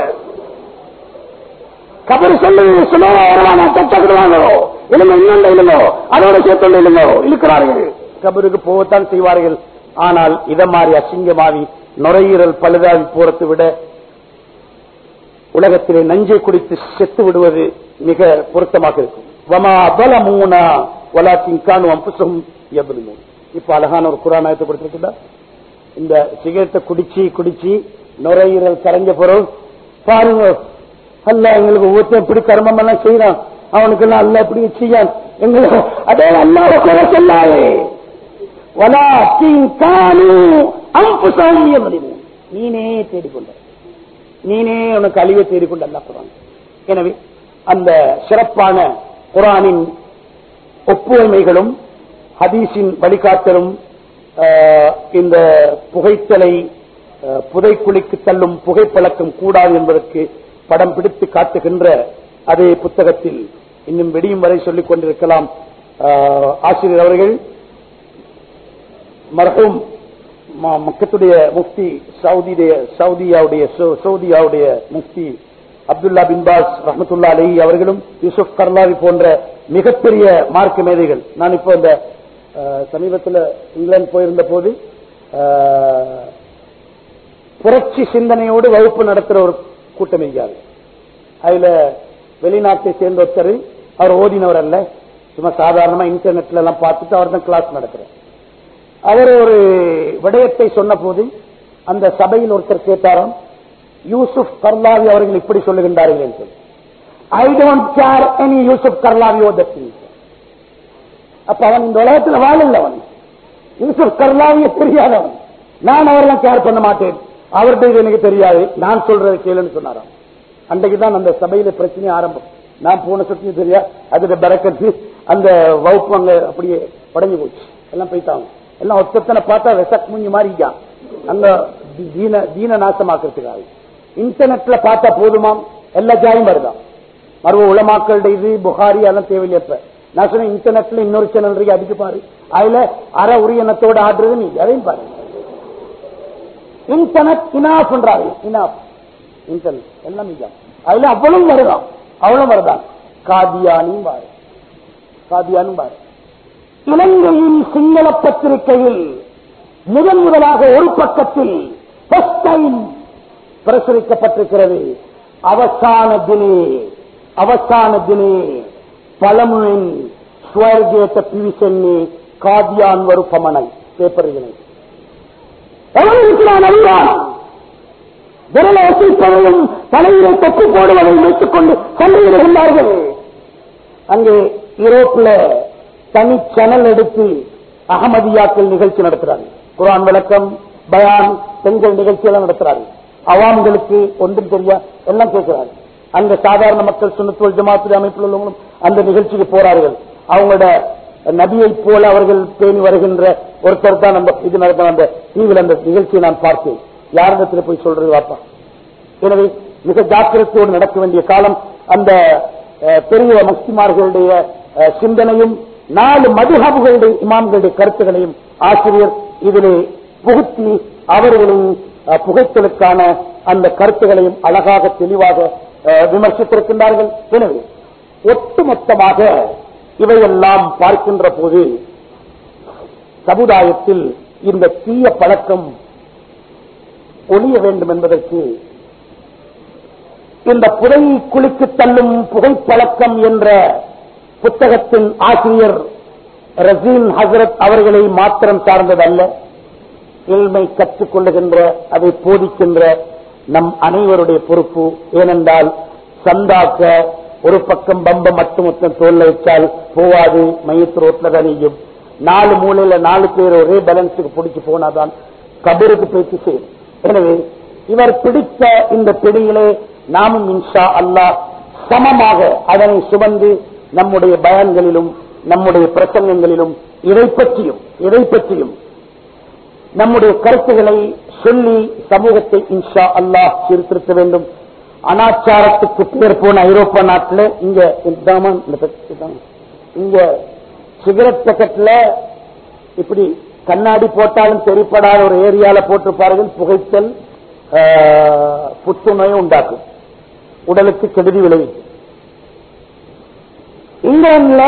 கபரு சொல்லு சுலோவா வருவாங்க தட்டக்கிடுவாங்களோ இல்லைங்க இன்னொன்று இல்லைங்கோ அதோட சேர்த்து இல்லைங்கோ இழுக்கிறார்கள் கபருக்கு போகத்தான் செய்வார்கள் ஆனால் இத மாதிரி அசிங்கமாவி நுரையீரல் பழுதாவி போறதை விட உலகத்திலே நஞ்சை குடித்து செத்து விடுவது மிக பொருத்தமாக இருக்கும் வமா அபலமூனா வலாக்கின் காணு அம்புசம் எவ்வளவு இப்ப அழகான ஒரு குரானாயத்தை கொடுத்திருக்குதா இந்த சிகரெட்டை குடிச்சு குடிச்சு நுரையீரல் கரைஞ்ச பிறகு பாருங்க அல்ல எங்களுக்கு ஒவ்வொருத்தன் எப்படி கர்மம் எல்லாம் செய்யறான் அவனுக்கு எல்லாம் அல்ல எப்படி செய்யான் எங்களுக்கு அதே அல்லாத குறை சொல்லாதே வலாக்கின் காணு அம்புசம் எவ்வளவு நீனே தேடிக்கொண்ட நீனே உனக்கு அழிவை தேடிக்கொண்டு அல்லா குரான் எனவே அந்த சிறப்பான குரானின் ஒப்புமைகளும் ஹதீஸின் வழிகாட்டலும் ஆஹ், இந்த புகைத்தலை ஆஹ், புதைக்குழிக்கு தள்ளும் புகைப்பழக்கம் கூடாது என்பதற்கு படம் பிடித்து காட்டுகின்ற அதே புத்தகத்தில் இன்னும் வெடியும் வரை சொல்லிக் கொண்டிருக்கலாம் ஆஹ், ஆசிரியர் அவர்கள் மரஹூம் ம- மக்கத்துடைய முஃப்தி சவுதியுடைய சவுதியாவுடைய சௌ- சவுதியாவுடைய முஃப்தி அப்துல்லா பின் பாஸ் ரஹமத்துல்லா அலி அவர்களும் யூசுப் கர்லாவி போன்ற மிகப்பெரிய மார்க்க மேதைகள் நான் இப்போ இந்த அஹ், சமீபத்தில் இங்கிலாந்து போயிருந்த போது அஹ், புரட்சி சிந்தனையோடு வகுப்பு நடத்துற ஒரு கூட்டம் இருக்காது அதுல வெளிநாட்டை சேர்ந்த ஒருத்தர் அவர் ஓதினவர் அல்ல சும்மா சாதாரணமா இன்டர்நெட்ல எல்லாம் பார்த்துட்டு அவர் தான் கிளாஸ் நடத்துறார் அவர் ஒரு விடயத்தை சொன்ன போது அந்த சபையில் ஒருத்தர் கேட்டாராம் யூசுப் கர்லாவி அவர்கள் இப்படி சொல்லுகின்றார்கள் என்று I don't care any Yusuf Qaradawi ஓதத்தி அப்ப அவன் இந்த உலகத்துல வாழல அவன் யூசுப் கர்லாவிய தெரியாதவன் நான் அவரெல்லாம் கேர் பண்ண மாட்டேன் அவர்கிட்ட இது எனக்கு தெரியாது நான் சொல்றது கேளுன்னு சொன்னாராம் அன்றைக்கு தான் அந்த சபையில பிரச்சனை ஆரம்பம் நான் போன சுற்றி தெரியா அதுல பறக்கத்து அந்த வகுப்பு அங்க அப்படியே உடஞ்சு போச்சு எல்லாம் போயிட்டாங்க எல்லாம் ஒத்தத்தனை பார்த்தா வெசக் முஞ்சி மாறிக்கான் அங்க தீன தீன நாசமாக்குறதுக்காக இன்டர்நெட்ல பார்த்தா போதுமாம் எல்லா ஜாயும் வருதான் மறுவ உலமாக்களுடைய இது புகாரி எல்லாம் தேவையில்லையப்ப நான் சொன்னேன் இன்டர்நெட்ல இன்னொரு சேனல் இருக்கு அதுக்கு பாரு அதுல அற உரியனத்தோட ஆடுறது நீ அதையும் பாரு இன்டர்நெட் இனாஃப் பண்றாரு இனாஃப் இன்டர்நெட் எல்லாம் இதான் அதுல அவ்வளவு வருதான் அவ்வளவு வருதான் காதியானும் பாரு காதியானும் பாரு இலங்கையின் சிங்கள பத்திரிகையில் முதன் முதலாக ஒரு பக்கத்தில் first time பிரசுரிக்கப்பட்டிருக்கிறது அவசான தினே அவசான தினே பழமுனின் ஸ்வர்கேத பிவிசென்னி காதியான் வரு பமனை பேப்பர்களை எவன் இருக்கிறான் அறிவான் விரலை அசைப்பதையும் தலையிலே தொப்பு போடுவதை வைத்துக் கொண்டு சண்டையிடுகின்றார்கள் அங்கே யூரோப்ல தனி சேனல் எடுத்து அகமதியாக்கள் நிகழ்ச்சி நடத்துறாங்க குரான் விளக்கம் பயான் பெண்கள் நிகழ்ச்சி எல்லாம் நடத்துறாங்க அவாம்களுக்கு ஒன்றும் தெரியா எல்லாம் கேட்கிறாங்க அந்த சாதாரண மக்கள் சுண்ணத்துவல் ஜமாத்துடைய அமைப்பில் உள்ளவங்களும் அந்த நிகழ்ச்சிக்கு போறார்கள் அவங்களோட நபியை போல அவர்கள் பேணி வருகின்ற ஒருத்தர் தான் அந்த இது நடந்த அந்த டிவியில் அந்த நிகழ்ச்சியை நான் பார்த்தேன் யாரிடத்தில் போய் சொல்றது வாப்பா எனவே மிக ஜாக்கிரதையோடு நடக்க வேண்டிய காலம் அந்த அஹ், பெரிய மஸ்திமார்களுடைய அஹ், சிந்தனையும் நாலு மதுஹபுகளுடைய இமாம்களுடைய கருத்துகளையும் ஆசிரியர் இதிலே புகுத்தி அவர்களின் அஹ், புகைத்தலுக்கான அந்த கருத்துகளையும் அழகாக தெளிவாக அஹ், விமர்சித்திருக்கின்றார்கள் எனவே ஒட்டுமொத்தமாக இவையெல்லாம் பார்க்கின்ற போது சமுதாயத்தில் இந்த தீய பழக்கம் ஒழிய வேண்டும் என்பதற்கு இந்த புதை குளிக்கு தள்ளும் புகைப்பழக்கம் என்ற புத்தகத்தின் ஆசிரியர் ரசீன் ஹசரத் அவர்களை மாத்திரம் சார்ந்ததல்ல இல்மை கற்றுக் கொள்ளுகின்ற அதை போதிக்கின்ற நம் அனைவருடைய பொறுப்பு ஏனென்றால் சந்தாக்க ஒரு பக்கம் பம்ப மட்டும் மொத்தம் தோல்ல வச்சால் போவாது மையத்து ரோட்ல தான் நாலு மூலையில நாலு பேர் ஒரே பேலன்ஸுக்கு பிடிச்சு போனாதான் கபருக்கு பேச்சு செய்யும் எனவே இவர் பிடித்த இந்த பிடியிலே நாமும் இன்ஷா அல்லாஹ் சமமாக அதனை சுமந்து நம்முடைய பயான்களிலும் நம்முடைய பிரசங்கங்களிலும் இதை பற்றியும் இதை பற்றியும் நம்முடைய கருத்துக்களை சொல்லி சமூகத்தை இன்ஷா அல்லாஹ் சீர்திருத்த வேண்டும் அனாச்சாரத்துக்கு பேர் போன ஐரோப்பா நாட்டில் இங்க இதாமா, இந்த பக்கம் இதாமா. இங்க சிகரெட் பேக்கெட்ல இப்படி கண்ணாடி போட்டாலும் தெரிப்படாத ஒரு ஏரியால போட்டிருப்பார்கள் புகைத்தல் ஆஹ், புற்றுநோயை உண்டாக்கும் உடலுக்கு கெடுதி விளைவிக்கும் இங்கிலாந்துல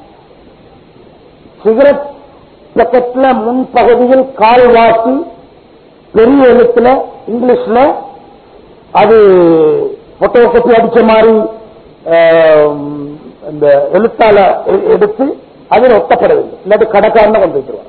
சிகரெட் பக்கத்துல முன்பகுதியில் கால்வாசி பெரிய எழுத்துல இங்கிலீஷ்ல அது போட்டோகிராபி அடிச்ச மாதிரி ஆம், இந்த எழுத்தால எ- எடுத்து அதில் ஒட்டப்பட வேண்டும் இல்லாட்டி கடைக்காரன கொண்டு வைத்துருவார்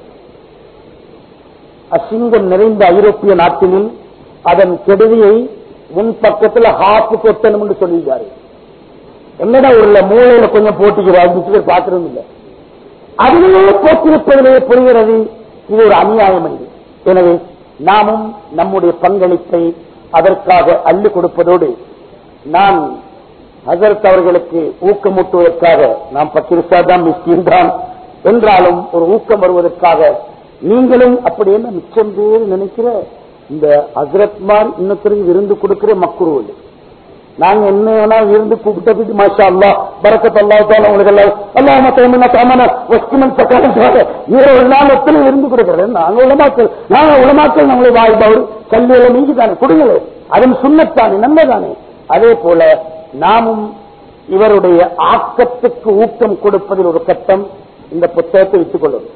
அசிங்கம் நிறைந்த ஐரோப்பிய நாட்டினில் அதன் கெடுதியை முன் பக்கத்துல ஹாப்பு கொத்தணும் என்று சொல்லியிருக்காரு என்னடா ஊர்ல மூளையில கொஞ்சம் போட்டிக்கிறார் பாக்குறதும் இல்லை அதிலேயே போட்டிருப்பதிலேயே புரிகிறது இது ஒரு அநியாயம் என்று எனவே நாமும் நம்முடைய பங்களிப்பை அதற்காக அள்ளி கொடுப்பதோடு நான் ஹசரத் அவர்களுக்கு ஊக்கமூட்டுவதற்காக நாம் பத்து நிமிஷம் தான் மிஸ்கின் தான் என்றாலும் ஒரு ஊக்கம் வருவதற்காக நீங்களும் அப்படி என்ன மிச்சம் பேர் நினைக்கிற இந்த ஹசரத்மார் இன்னொருத்தருக்கு விருந்து கொடுக்கிற மக்குரு இல்லை நாங்க என்ன வேணா இருந்து கூப்பிட்டு மாஷா அல்லா பரக்கத் அல்லா தால உங்களுக்கு எல்லாம் அல்லாம தேமன தாமன வஸ்துமன் சக்காலம் இவர ஒரு நாள் எத்தனை இருந்து கொடுக்கறது நாங்க உலமாக்கள் நாங்க உலமாக்கள் நம்மளை வாழ்பவர் கல்வியில நீங்க தானே கொடுங்களே அதன் சுண்ணத்தானே நல்லதானே அதே போல நாமும் இவருடைய ஆக்கத்துக்கு ஊக்கம் கொடுப்பதில் ஒரு கட்டம் இந்த புத்தகத்தை விட்டுக் கொள்ளும்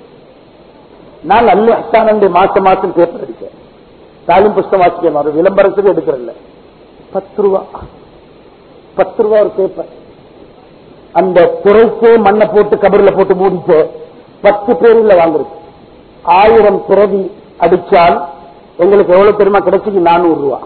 நான் அல்ல அஸ்தானண்டு மாசம் மாசம் பேப்பர் அடிச்சேன் தாலிம் புஸ்தகம் வாசிக்கிறேன் ஒரு விளம்பரத்துக்கு எடுக்கிறதில்ல பத்து ரூபா பத்து ரூபா ஒரு பேப்பர் அந்த துறைக்கே மண்ணை போட்டு கபரில் போட்டு மூடிட்டு பத்து பேரில் வாங்குறது ஆயிரம் பிரதி அடிச்சால் எங்களுக்கு எவ்வளவு தெரியுமா கிடைச்சிக்கு நானூறு ரூபா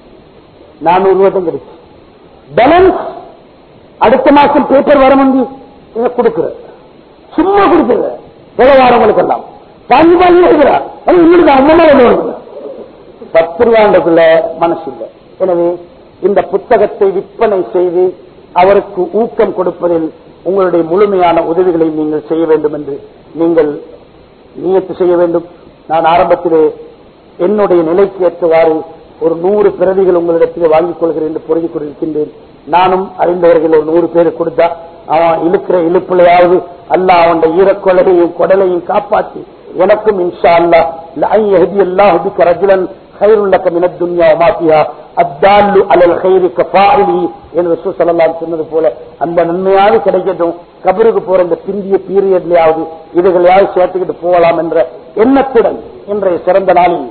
நானூறு ரூபா தான் கிடைச்சு பேலன்ஸ் அடுத்த மாசம் பேப்பர் வர முந்தி இதை கொடுக்குற சும்மா கொடுக்குற விவகாரங்களுக்கு எல்லாம் பாஞ்சு பாஞ்சு எழுதுறா அது இன்னும் அம்மனா ஒன்று பத்து ரூபாண்டதுல மனசு இல்லை எனவே இந்த புத்தகத்தை விற்பனை செய்து அவருக்கு ஊக்கம் கொடுப்பதில் உங்களுடைய முழுமையான உதவிகளை நீங்கள் செய்ய வேண்டும் என்று நீங்கள் நியத்து செய்ய வேண்டும் நான் ஆரம்பத்திலே என்னுடைய நிலைக்கு ஏற்றவாறு ஒரு நூறு பிரதிகள் உங்களிடத்தில் வாங்கிக் கொள்கிறேன் என்று பொருந்திக் கொண்டிருக்கின்றேன் நானும் அறிந்தவர்கள் ஒரு நூறு பேர் கொடுத்தா அவன் இழுக்கிற இழுப்புலையாவது அல்ல அவன் ஈரக்கொலையையும் குடலையும் காப்பாற்றி எனக்கும் இன்ஷா அல்லா அல்லாஹ் ரஜுலன் خير لك من الدنيا وما فيها الدال على الخير كفاعله என்று ரசூல் ஸல்லல்லாஹு அலைஹி சொன்னது போல அந்த நன்மையாவது கிடைக்கட்டும் கபருக்கு போற இந்த பிந்திய பீரியட்லயாவது இதுகளையாவது சேர்த்துக்கிட்டு போகலாம் என்ற எண்ணத்துடன் இன்றைய சிறந்த நாளில்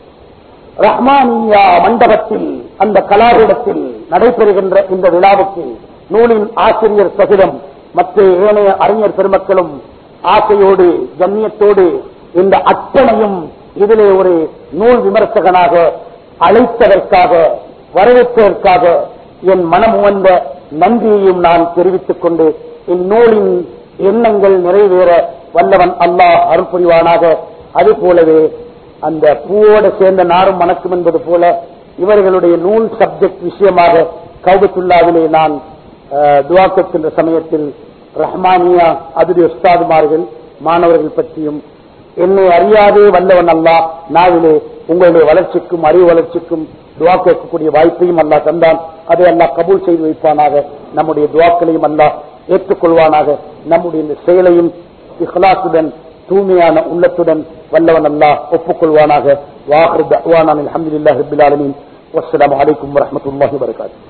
ரஹ்மானியா மண்டபத்தில் அந்த கலாபீடத்தில் நடைபெறுகின்ற இந்த விழாவுக்கு நூலின் ஆசிரியர் சகிதம் மற்ற ஏனைய அறிஞர் பெருமக்களும் ஆசையோடு கண்ணியத்தோடு இந்த அத்தனையும் இதிலே ஒரு நூல் விமர்சகனாக அழைத்ததற்காக வரவேற்பதற்காக என் மனம் உவந்த நன்றியையும் நான் தெரிவித்துக் கொண்டு இந்நூலின் எண்ணங்கள் நிறைவேற வல்லவன் அல்லாஹ் அருள் புரிவானாக அது போலவே அந்த பூவோடு சேர்ந்த நாரும் மணக்கும் என்பது போல இவர்களுடைய நூல் சப்ஜெக்ட் விஷயமாக கௌபத்துல்லாவிலே நான் அஹ், துவாக்கத்தின்ற சமயத்தில் ரஹ்மானியா அதுடைய உஸ்தாதுமார்கள் மாணவர்கள் பற்றியும் என்னை அறியாதே வல்லவன் அல்லா நாவிலே உங்களுடைய வளர்ச்சிக்கும் அறிவு வளர்ச்சிக்கும் துவா கேட்கக்கூடிய வாய்ப்பையும் அல்லாஹ் தந்தான் அதை அல்லாஹ் கபூல் செய்து வைப்பானாக நம்முடைய துவாக்களையும் அல்லாஹ் ஏற்றுக்கொள்வானாக நம்முடைய இந்த செயலையும் இஹ்லாசுடன் தூய்மையான உள்ளத்துடன் வல்லவன் அல்லாஹ் ஒப்புக்கொள்வானாக வாஹர் தவானான் அல்ஹம்துலில்லாஹி ரப்பில் ஆலமீன் வஸ்ஸலாமு அலைக்கும் வரஹ்மத்துல்லாஹி வபரகாத்துஹு